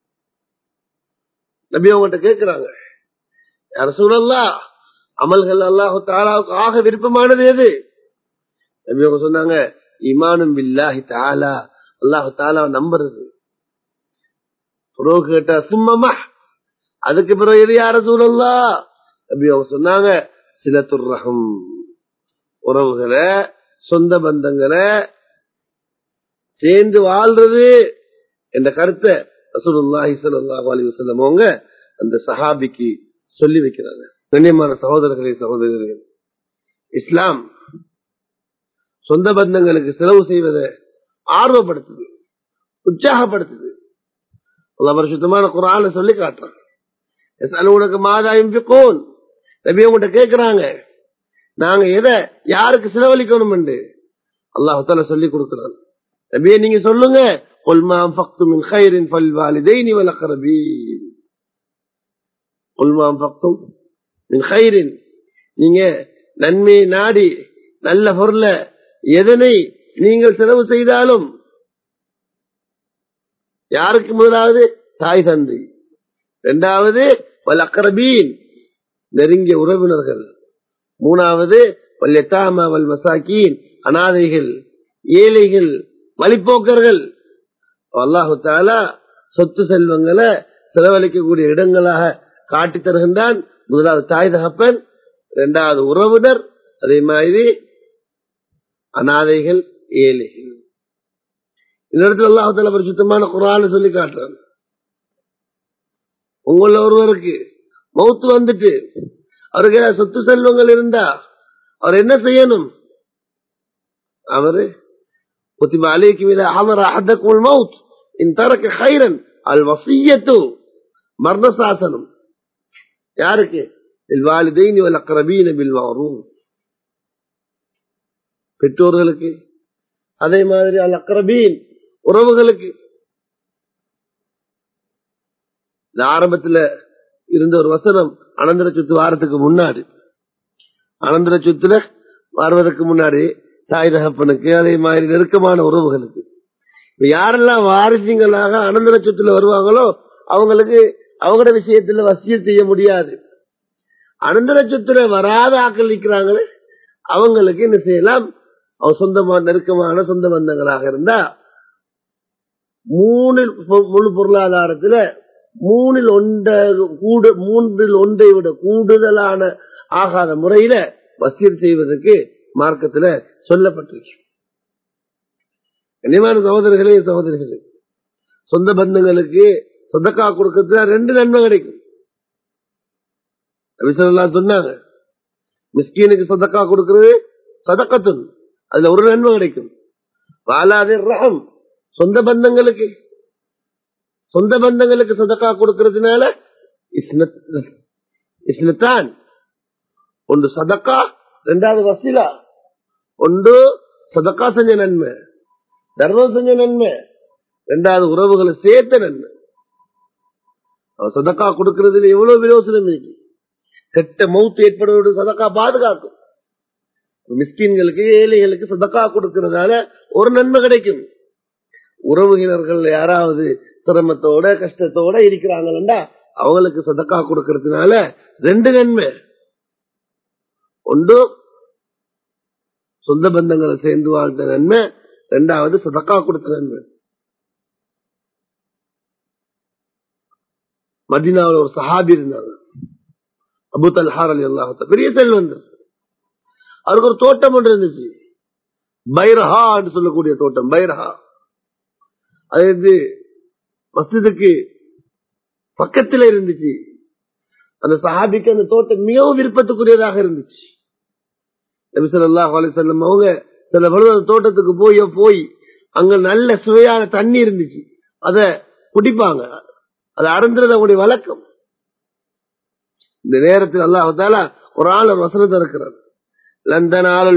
நபி அவங்ககிட்ட கேட்கிறாங்க யார சூழல்லா அமல்கள் அல்லாஹு தாலாவுக்கு ஆக விருப்பமானது எது நபி அவங்க சொன்னாங்க இமானும் பில்லாஹி தாலா அல்லாஹு தாலா நம்புறது பிறகு கேட்டா சும்மமா அதுக்கு பிறகு எது யார சூழல்லா அப்படி அவங்க சொன்னாங்க சிலத்துர் ரகம் உறவுகளை சொந்த பந்தங்களை சேர்ந்து வாழ்றது என்ற கருத்தை ரசூலுல்லாஹி ஸல்லல்லாஹு அலைஹி வஸல்லம் அவங்க அந்த சஹாபிக்கு சொல்லி வைக்கிறாங்க கண்ணியமான சகோதரர்களே சகோதரிகளே இஸ்லாம் சொந்த பந்தங்களுக்கு செலவு செய்வதை ஆர்வப்படுத்துது உற்சாகப்படுத்துது அல்லாஹ் பரிசுத்தமான குரான சொல்லி காட்டுறான் உனக்கு மாதாயம் பிக்கோன் நபி உங்கள்கிட்ட கேட்கிறாங்க நாங்க எதை யாருக்கு செலவழிக்கணும் என்று அல்லாஹால சொல்லி கொடுக்கிறான் நபியை நீங்க சொல்லுங்க கொல்மா ஃபக்து மின் ஹைரின் ஃபல் வாலிதைனி வல் அக்ரபீன் கொல்மா ஃபக்தும் மின் ஹைரின் நீங்க நன்மை நாடி நல்ல பொருளை எதனை நீங்கள் செலவு செய்தாலும் யாருக்கு முதலாவது தாய் தந்தை இரண்டாவது வல் அக்ரபீன் நெருங்கிய உறவினர்கள் மூணாவது வல்யத்தாம வல் மசாக்கீன் அனாதைகள் ஏழைகள் வழிப்போக்கர்கள் அல்லாஹு தாலா சொத்து செல்வங்களை செலவழிக்கக்கூடிய இடங்களாக காட்டி தருகின்றான் முதலாவது தாய் தகப்பன் இரண்டாவது உறவினர் அதே மாதிரி அனாதைகள் ஏழைகள் இந்த இடத்துல அல்லாஹு தாலா பரிசுத்தமான குரான் சொல்லி காட்டுறான் உங்கள ஒருவருக்கு மௌத்து வந்துட்டு அவருக்கு சொத்து செல்வங்கள் இருந்தா அவர் என்ன செய்யணும் அவரு كتب عليكم إذا حضر أحدكم الموت إن ترك خيرا الوصية மரண சாசனம் யாருக்கு الوالدين والأقربين بالمعروف பெற்றோர்களுக்கு அதே மாதிரி அல் அக்ரபீன் உறவுகளுக்கு இந்த ஆரம்பத்துல இருந்த ஒரு வசனம் அனந்தர சொத்து வாரத்துக்கு முன்னாடி அனந்தர சொத்துல வருவதற்கு முன்னாடி தாய் தகப்பனுக்கு அதே மாதிரி நெருக்கமான உறவுகளுக்கு இப்ப யாரெல்லாம் வாரிசுங்களாக அனந்தர சொத்துல வருவாங்களோ அவங்களுக்கு அவங்களோட விஷயத்துல வசியம் செய்ய முடியாது அனந்தர சொத்துல வராத ஆக்கள் நிற்கிறாங்களே அவங்களுக்கு என்ன செய்யலாம் அவங்க சொந்தமான நெருக்கமான சொந்த பந்தங்களாக இருந்தா மூணில் முழு பொருளாதாரத்துல மூணில் ஒன்றை கூடு மூன்றில் ஒன்றை விட கூடுதலான ஆகாத முறையில வசீர் செய்வதற்கு மார்க்கத்துல சொல்லப்பட்டிருக்கு கண்ணியமான சகோதரர்களே சகோதரிகளே சொந்த பந்தங்களுக்கு சொந்தக்கா கொடுக்கறதுல ரெண்டு நன்மை கிடைக்கும் அபிசல்லாம் சொன்னாங்க மிஸ்கீனுக்கு சொந்தக்கா கொடுக்கிறது சதக்கத்துன் அதுல ஒரு நன்மை கிடைக்கும் வாலாதே ரகம் சொந்த பந்தங்களுக்கு சொந்த பந்தங்களுக்கு சதக்கா கொடுக்கறதுனால இஸ்லத்தான் ஒன்று சதக்கா ரெண்டாவது வசீலா ஒன்று சதக்கா செஞ்ச நன்மை தர்மம் செஞ்ச நன்மை ரெண்டாவது உறவுகளை சேர்த்த நன்மை அவன் சதக்கா கொடுக்கறதுல எவ்வளவு விரோசனம் இருக்கு கெட்ட மவுத்து ஏற்படுவது சதக்கா பாதுகாக்கும் மிஸ்கின்களுக்கு ஏழைகளுக்கு சதக்கா கொடுக்கறதால ஒரு நன்மை கிடைக்கும் உறவுகினர்கள் யாராவது சிரமத்தோட கஷ்டத்தோட இருக்கிறாங்களா அவங்களுக்கு சதக்கா கொடுக்கறதுனால ரெண்டு நன்மை ஒன்று சொந்த பந்தங்களை சேர்ந்து வாழ்ந்த நன்மை ரெண்டாவது சதக்கா கொடுத்த நன்மை மதினாவில் ஒரு சஹாபி இருந்தாங்க அபு தல்ஹார் அலி அல்லாஹத்த பெரிய செல்வந்தர் அவருக்கு ஒரு தோட்டம் ஒன்று இருந்துச்சு பைரஹா என்று சொல்லக்கூடிய தோட்டம் பைரஹா அது வந்து மஸ்ஜிதுக்கு பக்கத்தில் இருந்துச்சு அந்த சஹாபிக்கு அந்த தோட்டம் மிகவும் விருப்பத்துக்குரியதாக இருந்துச்சு நபிசல்லாஹ் அலிசல்லம் அவங்க சில பொழுது அந்த தோட்டத்துக்கு போய் போய் அங்க நல்ல சுவையான தண்ணி இருந்துச்சு அத குடிப்பாங்க அதை அருந்துறது அவங்களுடைய வழக்கம் இந்த நேரத்தில் அல்லாஹால ஒரு ஆள் ஒரு வசனத்தை இருக்கிறார் லந்தன் ஆளல்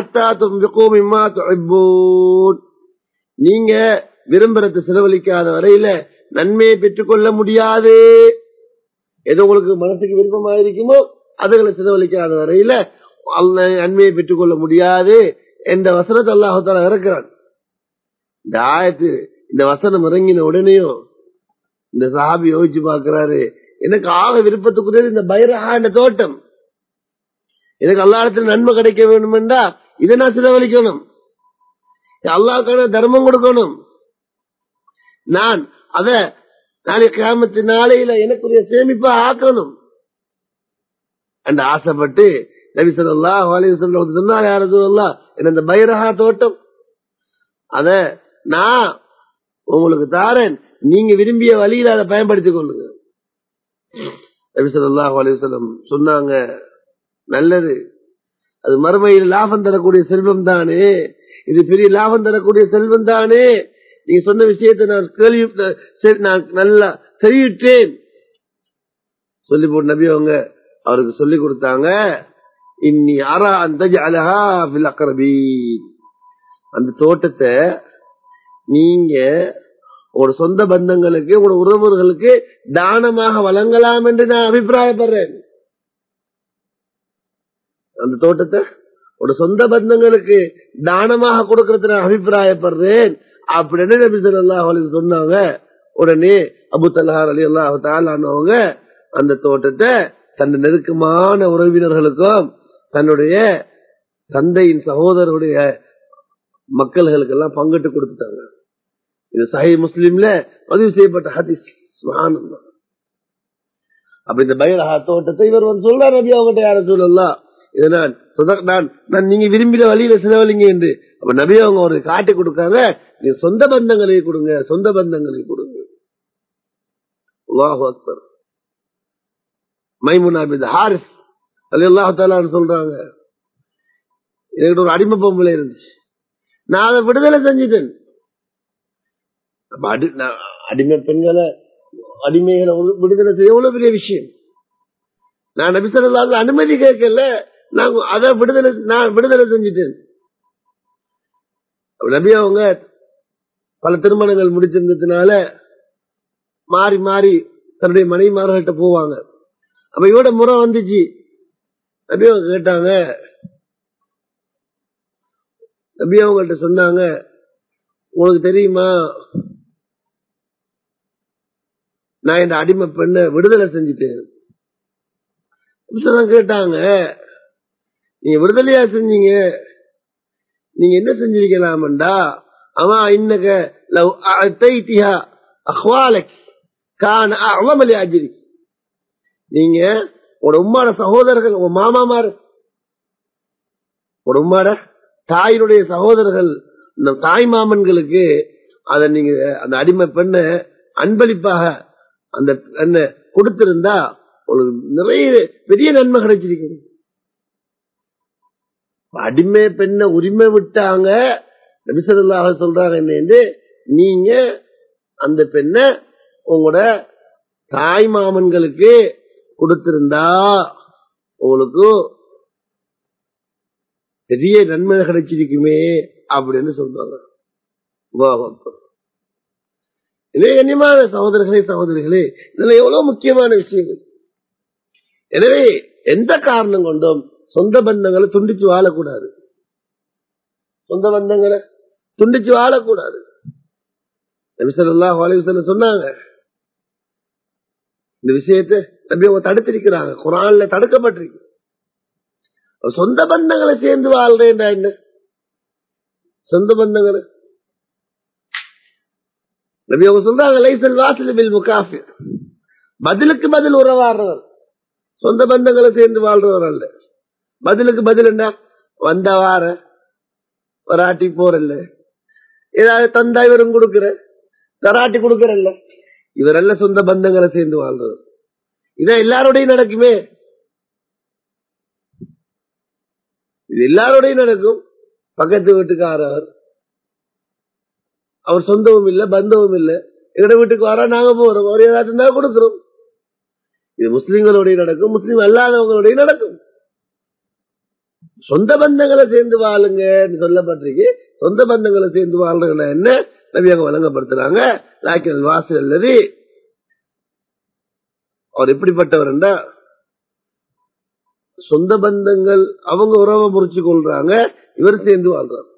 நீங்க விரும்புறதை செலவழிக்காத வரையில நன்மையை பெற்றுக்கொள்ள முடியாது எது உங்களுக்கு மனசுக்கு விருப்பமா இருக்குமோ அதுகளை செலவழிக்காத வரையில நன்மையை பெற்றுக்கொள்ள முடியாது என்ற வசனத்தை அல்லாஹால இறக்கிறான் இந்த ஆயத்து இந்த வசனம் இறங்கின உடனேயும் இந்த சாபி யோசிச்சு பாக்குறாரு எனக்கு ஆக விருப்பத்துக்குரியது இந்த பைரஹா என்ற தோட்டம் எனக்கு அல்லாடத்தில் நன்மை கிடைக்க வேண்டும் என்றா இதை நான் செலவழிக்கணும் அல்லாவுக்கான தர்மம் கொடுக்கணும் நான் அத நாளை கிராமத்து நாளையில எனக்குரிய சேமிப்பா ஆக்கணும் என்று ஆசைப்பட்டு நபி சொல்லா வாலி சொல்ல சொன்னார் யார சொல்லலாம் என்ன இந்த பைரஹா தோட்டம் அத நான் உங்களுக்கு தாரேன் நீங்க விரும்பிய வழியில் அதை பயன்படுத்திக் கொள்ளுங்க நபி சொல்லா அலிவசல்லம் சொன்னாங்க நல்லது அது மறுமையில் லாபம் தரக்கூடிய செல்வம் தானே இது பெரிய லாபம் தரக்கூடிய செல்வம் தானே நீங்க சொன்ன விஷயத்தை நான் கேள்வி சரி, நான் நல்லா தெரிவிட்டேன் சொல்லி போட்டு நபி அவங்க அவருக்கு சொல்லி கொடுத்தாங்க இன்னி அரா அந்த அலஹா அக்கரபீன் அந்த தோட்டத்தை நீங்க உங்களோட சொந்த பந்தங்களுக்கு உங்களோட உறவுகளுக்கு தானமாக வழங்கலாம் என்று நான் அபிப்பிராயப்படுறேன் அந்த தோட்டத்தை ஒரு சொந்த பந்தங்களுக்கு தானமாக கொடுக்கறது நான் அபிப்பிராயப்படுறேன் அப்படின்னு நபி ஸல்லல்லாஹு அலைஹி வஸல்லம் சொன்னாங்க உடனே அபு தல்ஹார் அலி அல்லாஹு தாலானவங்க அந்த தோட்டத்தை தன் நெருக்கமான உறவினர்களுக்கும் தன்னுடைய தந்தையின் சகோதரருடைய மக்கள்களுக்கு எல்லாம் பங்கிட்டு கொடுத்துட்டாங்க இது சஹி முஸ்லிம்ல பதிவு செய்யப்பட்ட ஹதீஸ் சுப்ஹானல்லாஹ் அப்ப இந்த பைரஹா தோட்டத்தை இவர் வந்து சொல்றார் நபி அவங்ககிட்ட யார சொல்லலாம் இதை நான் சொத- நான் நான் நீங்க விரும்பின வழியில செலவழிங்க என்று அப்ப நபி அவங்க ஒரு காட்டி கொடுக்காங்க நீங்க சொந்த பந்தங்களை கொடுங்க சொந்த பந்தங்களை கொடுங்க அல்லாஹு அக்பர் மைமுனா பின் ஹாரிஸ் அலி அல்லாஹு சொல்றாங்க என்கிட்ட ஒரு அடிமை பொம்பளை இருந்துச்சு நான் அதை விடுதலை செஞ்சுட்டேன் அப்ப அடி- நான் அடிமை பெண்களை அடிமைகளை ஒரு விடுதலை செய்ய எவ்வளவு பெரிய விஷயம் நான் நபிசல்லாத அனுமதி கேட்கல நான் அதை விடுதலை நான் விடுதலை செஞ்சுட்டேன் அப்ப நபி அவங்க பல திருமணங்கள் முடிச்சிருந்ததுனால மாறி மாறி தன்னுடைய மனைவிமார்கள்ட்ட போவாங்க அப்ப இவட முறை வந்துச்சு நபி அவங்க கேட்டாங்க நபி அவங்கள்ட்ட சொன்னாங்க உங்களுக்கு தெரியுமா நான் இந்த அடிமை பெண்ணை விடுதலை செஞ்சுட்டேன் இப்படிதான் கேட்டாங்க நீங்க விடுதலையா செஞ்சீங்க நீங்க என்ன செஞ்சிருக்கலாம்டா அவன் இன்னக லவ் அத்தைத்திஹா அஹ்வாலக் கான அவமலி அஜிரி நீங்க உட உம்மாட சகோதரர்கள் உங்க மாமாமார் உட உம்மாட தாயினுடைய சகோதரர்கள் இந்த தாய் மாமன்களுக்கு அதை நீங்க அந்த அடிமை பெண்ணை அன்பளிப்பாக அந்த பெண்ணை கொடுத்திருந்தா உங்களுக்கு நிறைய பெரிய நன்மை கிடைச்சிருக்கு அடிமை பெண்ணை உரிமை விட்டாங்க நபிசல்லாக சொல்றாங்க என்ன என்று நீங்க அந்த பெண்ணை உங்களோட தாய் மாமன்களுக்கு கொடுத்திருந்தா உங்களுக்கு பெரிய நன்மை கிடைச்சிருக்குமே அப்படின்னு சொல்றாங்க அல்லாஹ் அக்பர். இதே கண்ணியமான சகோதரர்களே சகோதரிகளே இதுல எவ்வளவு முக்கியமான விஷயங்கள் எனவே எந்த காரணம் கொண்டும் சொந்த பந்தங்களை துண்டிச்சு வாழக்கூடாது சொந்த பந்தங்களை துண்டிச்சு வாழக்கூடாது நபி ஸல்லல்லாஹு அலைஹி வஸல்லம் சொன்னாங்க இந்த விஷயத்தை நபி அவங்க தடுத்திருக்கிறாங்க குரான்ல தடுக்கப்பட்டிருக்கு சொந்த பந்தங்களை சேர்ந்து வாழ்றேன்டா என்ன சொந்த பந்தங்களை நபி அவங்க சொல்றாங்க லைசல் வாசல் பில் முகாஃபி பதிலுக்கு பதில் உறவாடுறவர் சொந்த பந்தங்களை சேர்ந்து வாழ்றவர் அல்ல பதிலுக்கு பதில் என்ன வந்த வார வராட்டி போறல்ல ஏதாவது தந்தா இவரும் கொடுக்கிற தராட்டி கொடுக்கறல்ல இவரெல்லாம் சொந்த பந்தங்களை சேர்ந்து வாழ்றவர் இதான் எல்லாரோடையும் நடக்குமே இது எல்லாரோடையும் நடக்கும் பக்கத்து வீட்டுக்காரர் அவர் சொந்தமும் இல்ல பந்தமும் இல்ல எங்கட வீட்டுக்கு வர நாங்க போறோம் அவர் ஏதாச்சும் தான் கொடுக்கிறோம் இது முஸ்லிம்களோடய நடக்கும் முஸ்லீம் அல்லாதவங்களோடய நடக்கும் சொந்த பந்தங்களை சேர்ந்து வாழுங்கன்னு சொல்லப்பட்டிருக்கு சொந்த பந்தங்களை சேர்ந்து வாழ்றதுன்னா என்ன நபியாக வழங்கப்படுத்துறாங்க லாக்கின் வாசல் அல்லது அவர் எப்படிப்பட்டவர் என்றா சொந்த பந்தங்கள் அவங்க உறவை முறிச்சு கொள்றாங்க இவர் சேர்ந்து வாழ்றாங்க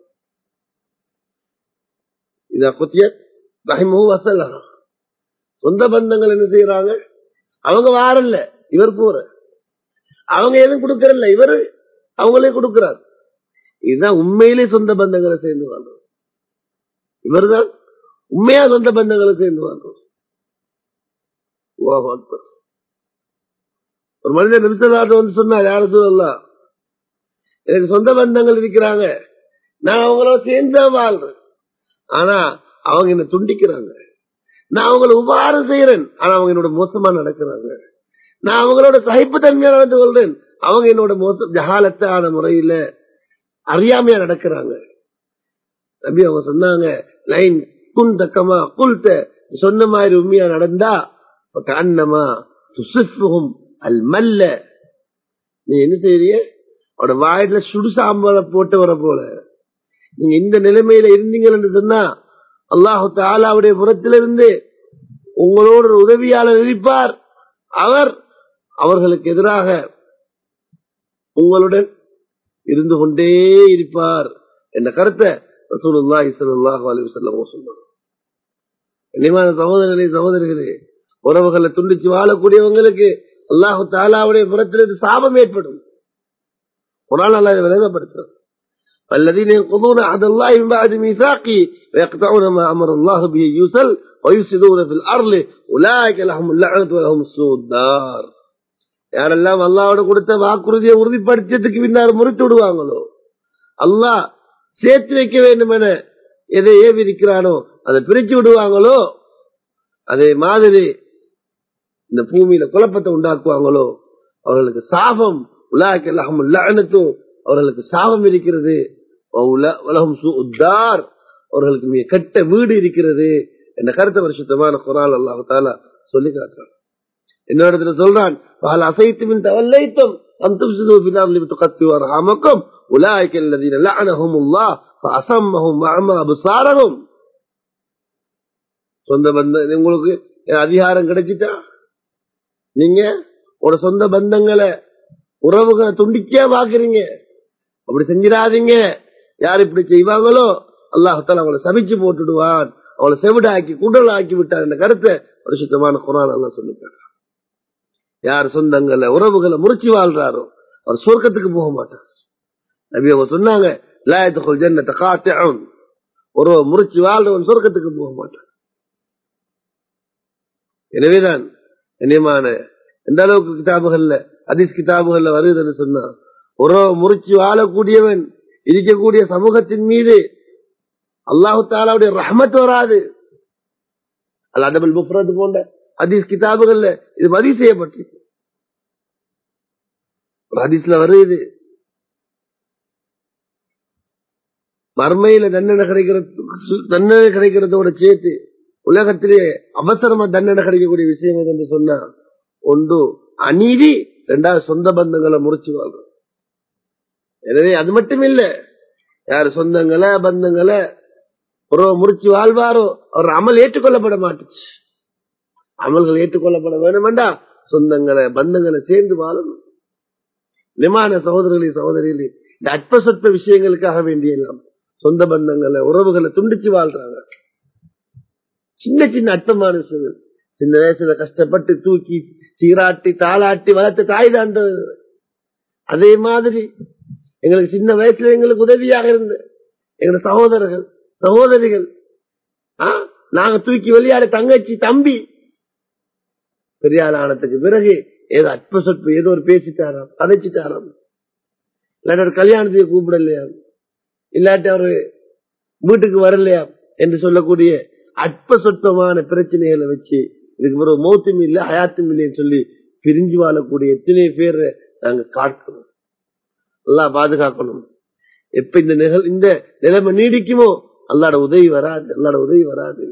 இதா குத்திய ரஹிமு வசல் சொந்த பந்தங்கள் என்ன செய்யறாங்க அவங்க வாரல்ல இவர் போற அவங்க எதுவும் கொடுக்கறல்ல இவரு அவங்களே கொடுக்கிறார் இதுதான் உண்மையிலே சொந்த பந்தங்களை சேர்ந்து வாழ்றோம் இவர்தான் உண்மையா சொந்த பந்தங்களை சேர்ந்து வாழ்றோம் அல்லாஹு அக்பர். ஒரு மனிதர் நிமிஷம் வந்து சொன்னார் யாரும் சொல்லலாம் எனக்கு சொந்த பந்தங்கள் இருக்கிறாங்க நான் அவங்கள சேர்ந்து தான் வாழ்றேன் ஆனா அவங்க என்ன துண்டிக்கிறாங்க நான் அவங்கள உபகாரம் செய்யறேன் ஆனா அவங்க என்னோட மோசமா நடக்கிறாங்க நான் அவங்களோட சகிப்புத்தன்மையா நடந்து கொள்றேன் அவங்க என்னோட மோச ஜகாலத்தான முறையில அறியாமையா நடக்கிறாங்க நபி அவங்க சொன்னாங்க லைன் குந்த கமா குல்த சொன்ன மாதிரி உண்மையா நடந்தா அன்னமா துசிஃபுகும் அல் மல்ல நீ என்ன செய்யறிய அவட வாயில சுடு சாம்பலை போட்டு வர போல நீங்க இந்த நிலைமையில இருந்தீங்க என்று சொன்னா அல்லாஹு தாலாவுடைய புறத்திலிருந்து உங்களோட ஒரு உதவியாளர் இருப்பார் அவர் அவர்களுக்கு எதிராக உங்களுடன் இருந்து கொண்டே இருப்பார் என்ற கருத்தை ரசூலுல்லாஹி ஸல்லல்லாஹு அலைஹி வஸல்லம் சொன்னார் இனிமான சகோதரர்களே சகோதரிகளே உறவுகளை துண்டிச்சு வாழக்கூடியவங்களுக்கு அல்லாஹு தாலாவுடைய புறத்திலிருந்து சாபம் ஏற்படும் ஒரு நாள் நல்லா விளங்கப்படுத்துறது الذين ينقضون عهد الله من بعد ميثاقه ويقطعون ما امر الله به يوصل ويفسدون في الارض اولئك لهم اللعنه ولهم سوء الدار யாரெல்லாம் அல்லாவோட கொடுத்த வாக்குறுதியை உறுதிப்படுத்தியதுக்கு பின்னால் முறித்து விடுவாங்களோ அல்லாஹ் சேர்த்து வைக்க வேண்டும் என எதை ஏவி இருக்கிறானோ அதை பிரிச்சு விடுவாங்களோ அதே மாதிரி இந்த பூமியில குழப்பத்தை உண்டாக்குவாங்களோ அவர்களுக்கு சாபம் உலாக்கெல்லாம் லعنத்தும் அவர்களுக்கு சாபம் இருக்கிறது உலகம் உத்தார் அவர்களுக்கு மிக கெட்ட வீடு இருக்கிறது என்ற கருத்த வருஷத்தமான குரால் அல்லாஹு தாலா சொல்லி காட்டுறான் இன்னொரு இடத்துல சொல்றான் பல அசைத்து மின் தவல்லைத்தும் أم تفسدوا في الأرض بتقطعوا أرحامكم أولئك الذين لعنهم الله فأصمهم وأعمى أبصارهم சொந்த பந்த உங்களுக்கு அதிகாரம் கிடைச்சிட்டா நீங்க ஒரு சொந்த பந்தங்களை உறவுகளை துண்டிக்க பாக்குறீங்க அப்படி செஞ்சிடாதீங்க யார் இப்படி செய்வாங்களோ அல்லாஹால அவங்களை சபிச்சு போட்டுடுவான் அவளை செவிடாக்கி குடல் ஆக்கி விட்டார் என்ற கருத்தை ஒரு சுத்தமான குரான் எல்லாம் சொல்லிட்டாங்க யார் சொந்தங்களை உறவுகளை முறிச்சு வாழ்றாரோ அவர் சொர்க்கத்துக்கு போக மாட்டார் நபி அவங்க சொன்னாங்க லாயத்துக்குள் ஜன்னத்தை காத்தேன் ஒரு முறிச்சு வாழ்றவன் சொர்க்கத்துக்கு போக மாட்டான் எனவேதான் இனியமான எந்த அளவுக்கு கிதாபுகள்ல அதிஸ் கிதாபுகள்ல வருதுன்னு சொன்னா ஒரு முறிச்சு வாழக்கூடியவன் இருக்கக்கூடிய சமூகத்தின் மீது அல்லாஹு தாலாவுடைய ரஹமத் வராது அல்ல அதபல் முஃபரத் போன்ற ஹதீஸ் கிதாபுகள்ல இது பதிவு செய்யப்பட்டிருக்கு ஒரு ஹதீஸ்ல வருது மர்மையில தண்டனை கிடைக்கிறது தண்டனை கிடைக்கிறதோட சேர்த்து உலகத்திலே அவசரமா தண்டனை கிடைக்கக்கூடிய விஷயம் என்று சொன்னா ஒன்று அநீதி ரெண்டாவது சொந்த பந்தங்களை முறிச்சு வாழ்றோம் எனவே அது மட்டும் இல்ல யார் சொந்தங்களை பந்தங்களை ஒரு முறிச்சு வாழ்வாரோ அவர் அமல் ஏற்றுக்கொள்ளப்பட மாட்டுச்சு அமல்கள் ஏற்றுக்கொள்ளப்பட வேணுமெண்டா சொந்தங்களை பந்தங்களை சேர்ந்து வாழணும் நிமான சகோதரர்களே சகோதரிகளே இந்த அற்ப சொற்ப விஷயங்களுக்காக வேண்டிய எல்லாம் சொந்த பந்தங்களை உறவுகளை துண்டிச்சு வாழ்றாங்க சின்ன சின்ன அற்பமான விஷயங்கள் சின்ன வயசுல கஷ்டப்பட்டு தூக்கி சீராட்டி தாளாட்டி வளர்த்த தாய் தான் அதே மாதிரி எங்களுக்கு சின்ன வயசுல எங்களுக்கு உதவியாக இருந்த எங்க சகோதரர்கள் சகோதரிகள் நாங்க தூக்கி விளையாட தங்கச்சி தம்பி பெரியாள் ஆனதுக்கு பிறகு ஏதோ அற்ப சொற்ப ஏதோ ஒரு பேசிட்டாராம் கதைச்சிட்டாராம் இல்லாட்டி ஒரு கல்யாணத்துக்கு கூப்பிடலையா இல்லாட்டி அவரு வீட்டுக்கு வரலையா என்று சொல்லக்கூடிய அற்ப சொற்பமான பிரச்சனைகளை வச்சு இதுக்கு பிறகு மௌத்தும் இல்லை ஹயாத்தும் இல்லைன்னு சொல்லி பிரிஞ்சு வாழக்கூடிய எத்தனை பேரை நாங்க காக்கணும் எல்லாம் பாதுகாக்கணும் எப்ப இந்த நிகழ் இந்த நிலைமை நீடிக்குமோ அல்லாட உதவி வராது அல்லாட உதவி வராது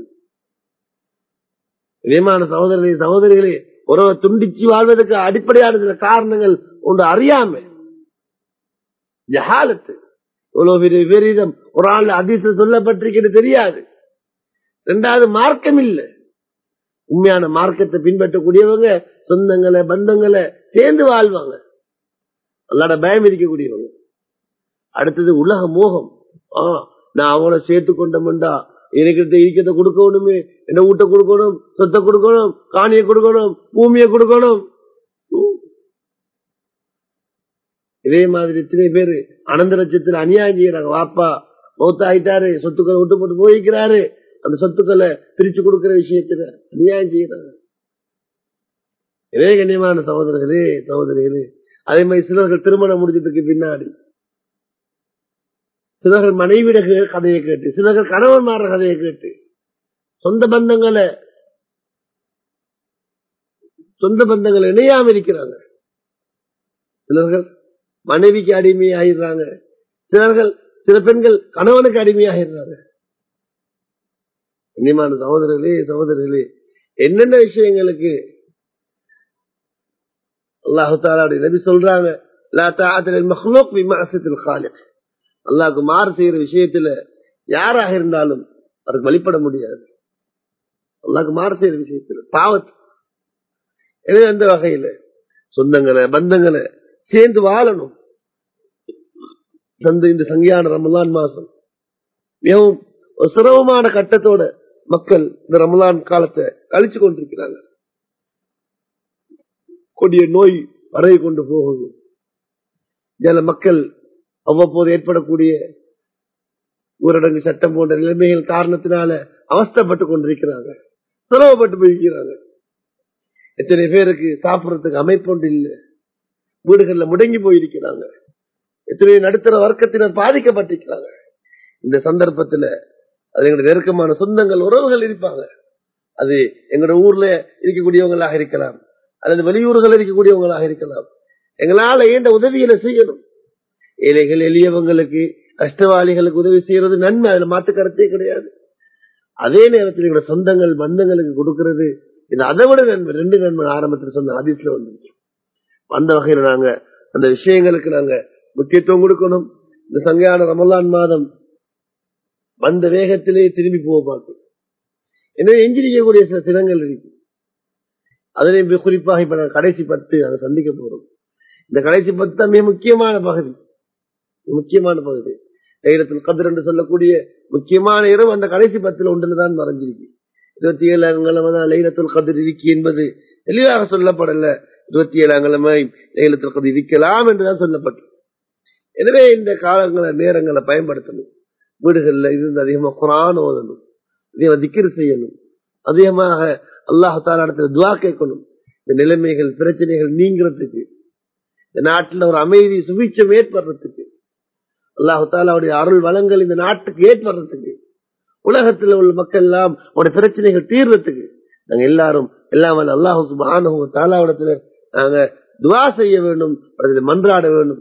இதயமான சகோதரர்களே சகோதரிகளே உறவை துண்டிச்சு வாழ்வதற்கு அடிப்படையான சில காரணங்கள் ஒன்று அறியாம ஜஹாலத்து இவ்வளவு பெரிய விபரீதம் ஒரு ஆள் அதிச சொல்லப்பட்டிருக்கிறது தெரியாது ரெண்டாவது மார்க்கம் இல்லை உண்மையான மார்க்கத்தை பின்பற்றக்கூடியவங்க சொந்தங்களை பந்தங்களை சேர்ந்து வாழ்வாங்க அல்லாட பயம் இருக்கக்கூடியவங்க அடுத்தது உலக மோகம் ஆஹ் நான் அவனை சேர்த்து கொண்டோம்டா எனக்கு இருக்கிறத கொடுக்கணுமே என்ன ஊட்ட கொடுக்கணும் சொத்தை கொடுக்கணும் காணியை கொடுக்கணும் பூமியை கொடுக்கணும் இதே மாதிரி எத்தனை பேரு அனந்த லட்சத்துல அநியாயம் செய்யறாங்க வாப்பா மௌத்த ஆயிட்டாரு சொத்துக்களை விட்டு போட்டு போய்க்கிறாரு அந்த சொத்துக்களை பிரிச்சு கொடுக்கிற விஷயத்துல அநியாயம் செய்யறாங்க இதே கண்ணியமான சகோதரர்களே சகோதரிகளே அதே மாதிரி சிலர்கள் திருமணம் முடிஞ்சதுக்கு பின்னாடி சிலர்கள் மனைவிட கதையை கேட்டு சிலர்கள் கணவன் மாற கதையை கேட்டு சொந்த பந்தங்களை சொந்த பந்தங்களை இணையாம இருக்கிறாங்க சிலர்கள் மனைவிக்கு கண்ணியமான சகோதரர்களே சகோதரர்களே என்னென்ன விஷயங்களுக்கு அல்லாஹு தாலாவுடைய நபி சொல்றாங்க லா தாஅத்தில் மஹ்லூக் பி மஅசியத்தில் காலிக் அல்லாஹ்க்கு மாறு செய்யற விஷயத்துல யாராக இருந்தாலும் அவருக்கு வழிபட முடியாது அல்லாஹ்க்கு மாறு செய்யற விஷயத்துல பாவத்து எனவே அந்த வகையில சொந்தங்களை பந்தங்களை சேர்ந்து வாழணும் தந்து இந்த சங்கியான ரமலான் மாசம் மிகவும் ஒரு சிரமமான கட்டத்தோட மக்கள் இந்த ரமலான் காலத்தை கழிச்சு கொண்டிருக்கிறாங்க கொடிய நோய் வரை கொண்டு போகுது சில மக்கள் அவ்வப்போது ஏற்படக்கூடிய ஊரடங்கு சட்டம் போன்ற நிலைமைகள் காரணத்தினால அவஸ்தப்பட்டு கொண்டிருக்கிறாங்க சிரமப்பட்டு போயிருக்கிறாங்க எத்தனை பேருக்கு சாப்பிடறதுக்கு அமைப்பு ஒன்று இல்லை வீடுகள்ல முடங்கி போயிருக்கிறாங்க எத்தனை நடுத்தர வர்க்கத்தினர் பாதிக்கப்பட்டிருக்கிறாங்க இந்த சந்தர்ப்பத்துல அது எங்களுடைய நெருக்கமான சொந்தங்கள் உறவுகள் இருப்பாங்க அது எங்களோட ஊர்ல இருக்கக்கூடியவங்களாக இருக்கலாம் அல்லது வெளியூர்கள் இருக்கக்கூடியவங்களாக இருக்கலாம் எங்களால ஏண்ட உதவிகளை செய்யணும் ஏழைகள் எளியவங்களுக்கு கஷ்டவாளிகளுக்கு உதவி செய்யறது நன்மை அதுல மாத்து கருத்தே கிடையாது அதே நேரத்தில் எங்களோட சொந்தங்கள் பந்தங்களுக்கு கொடுக்கிறது இது அதை விட நன்மை ரெண்டு நன்மை ஆரம்பத்தில் சொன்ன ஆதிஸ்ல வந்துருச்சு அந்த வகையில நாங்க அந்த விஷயங்களுக்கு நாங்க முக்கியத்துவம் கொடுக்கணும் இந்த சங்கையான ரமலான் மாதம் வந்த வேகத்திலே திரும்பி போக பார்க்கும் எனவே எஞ்சிருக்கக்கூடிய சில தினங்கள் இருக்கு அதிலே குறிப்பாக இப்ப நான் கடைசி பத்து அதை சந்திக்க போறோம் இந்த கடைசி பத்து தான் மிக முக்கியமான பகுதி முக்கியமான பகுதி லைலத்தில் கதிர் என்று சொல்லக்கூடிய முக்கியமான இரவு அந்த கடைசி பத்துல ஒன்றுல தான் மறைஞ்சிருக்கு இருபத்தி ஏழாம் கிழமை தான் லைலத்துல் கதிர் இருக்கி என்பது தெளிவாக சொல்லப்படல இருபத்தி ஏழாம் கிழமை லைலத்துல் கதிர் இருக்கலாம் என்றுதான் சொல்லப்பட்டது எனவே இந்த காலங்களை நேரங்களை பயன்படுத்தணும் வீடுகள்ல இருந்து அதிகமா குரான் ஓதணும் அதிகமா திக்கிர் செய்யணும் அதிகமாக அல்லாஹால இடத்துல துவா கேட்கணும் இந்த நிலைமைகள் பிரச்சனைகள் நீங்கிறதுக்கு இந்த நாட்டில் ஒரு அமைதி சுபிச்சம் ஏற்படுறதுக்கு அல்லாஹு தாலாவுடைய அருள் வளங்கள் இந்த நாட்டுக்கு ஏற்படுறதுக்கு உலகத்தில் உள்ள மக்கள் எல்லாம் அவருடைய பிரச்சனைகள் தீர்றதுக்கு நாங்க எல்லாரும் எல்லாம் அல்லாஹு சுபானு தாலாவிடத்துல நாங்க துவா செய்ய வேண்டும் அதில் மன்றாட வேண்டும்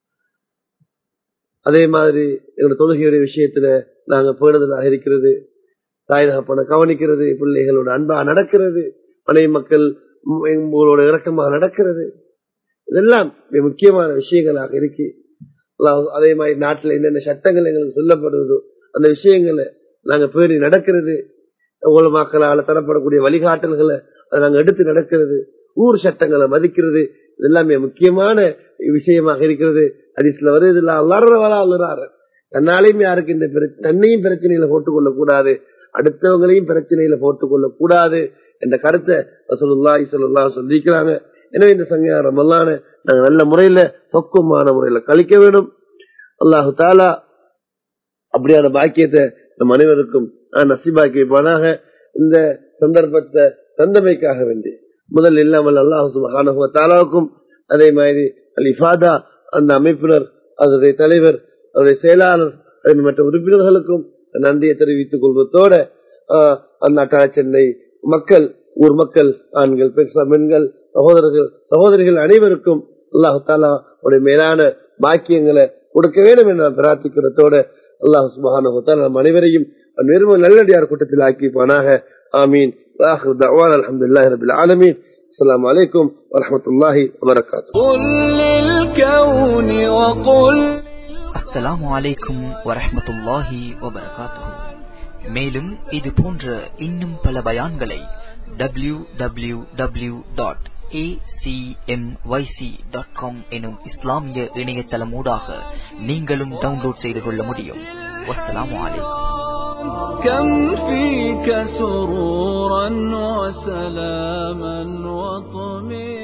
அதே மாதிரி எங்களோட தொழுகையுடைய விஷயத்துல நாங்க பேணுதலாக இருக்கிறது தாய் தகப்பனை கவனிக்கிறது பிள்ளைகளோட அன்பா நடக்கிறது மனைவி மக்கள் உங்களோட இறக்கமாக நடக்கிறது இதெல்லாம் முக்கியமான விஷயங்களாக இருக்கு அதே மாதிரி நாட்டில் என்னென்ன சட்டங்கள் எங்களுக்கு சொல்லப்படுவதோ அந்த விஷயங்களை நாங்க பேணி நடக்கிறது மக்களால் தரப்படக்கூடிய வழிகாட்டல்களை அதை நாங்க எடுத்து நடக்கிறது ஊர் சட்டங்களை மதிக்கிறது இதெல்லாமே முக்கியமான விஷயமாக இருக்கிறது அதிசல வருது இல்ல வளர்றவளா வளராரு தன்னாலையும் யாருக்கு இந்த தன்னையும் பிரச்சனையில போட்டுக்கொள்ள கூடாது அடுத்தவங்களையும் பிரச்சனையில போட்டுக்கொள்ள கூடாது என்ற கருத்தை சொல்லி சொல்லா சொல்லிக்கிறாங்க எனவே இந்த சங்க ரமல்லான நாங்க நல்ல முறையில பக்குவமான முறையில கழிக்க வேண்டும் அல்லாஹு தாலா அப்படியான பாக்கியத்தை நம் அனைவருக்கும் நசிபாக்கியப்பானாக இந்த சந்தர்ப்பத்தை தந்தமைக்காக வேண்டி முதல் இல்லாமல் அல்லாஹு சுபஹானஹு தாலாவுக்கும் அதே மாதிரி அல் இஃபாதா அந்த அமைப்பினர் அதனுடைய தலைவர் அதனுடைய செயலாளர் அதன் மற்ற உறுப்பினர்களுக்கும் நன்றியை தெரிவித்துக் கொள்வதோட அந்நாட்டான சென்னை மக்கள் ஊர் மக்கள் ஆண்கள் பெண்கள் சகோதரர்கள் சகோதரிகள் அனைவருக்கும் அல்லாஹு தாலா உடைய மேலான பாக்கியங்களை கொடுக்க வேண்டும் என்று நான் பிரார்த்திக்கிறதோட அல்லாஹு சுபஹானஹு தாலா நம் அனைவரையும் நிறுவ நல்லடியார் கூட்டத்தில் ஆக்கிப்பானாக ஆமீன் واخر دعوانا الحمد لله رب العالمين السلام عليكم ورحمه الله وبركاته قل للكون وقل அஸ்ஸலாமு அலைக்கும் வரஹ்மத்துல்லாஹி வபரகாத்துஹு மேலும் இது போன்ற இன்னும் பல பயான்களை W W W dot acmyc.com எனும் இஸ்லாமிய இணையதளம் ஊடாக நீங்களும் டவுன்லோட் செய்து கொள்ள முடியும் வஸ்ஸலாமு அலைக்கும் كم فيك سرورا وسلاما وطمئنا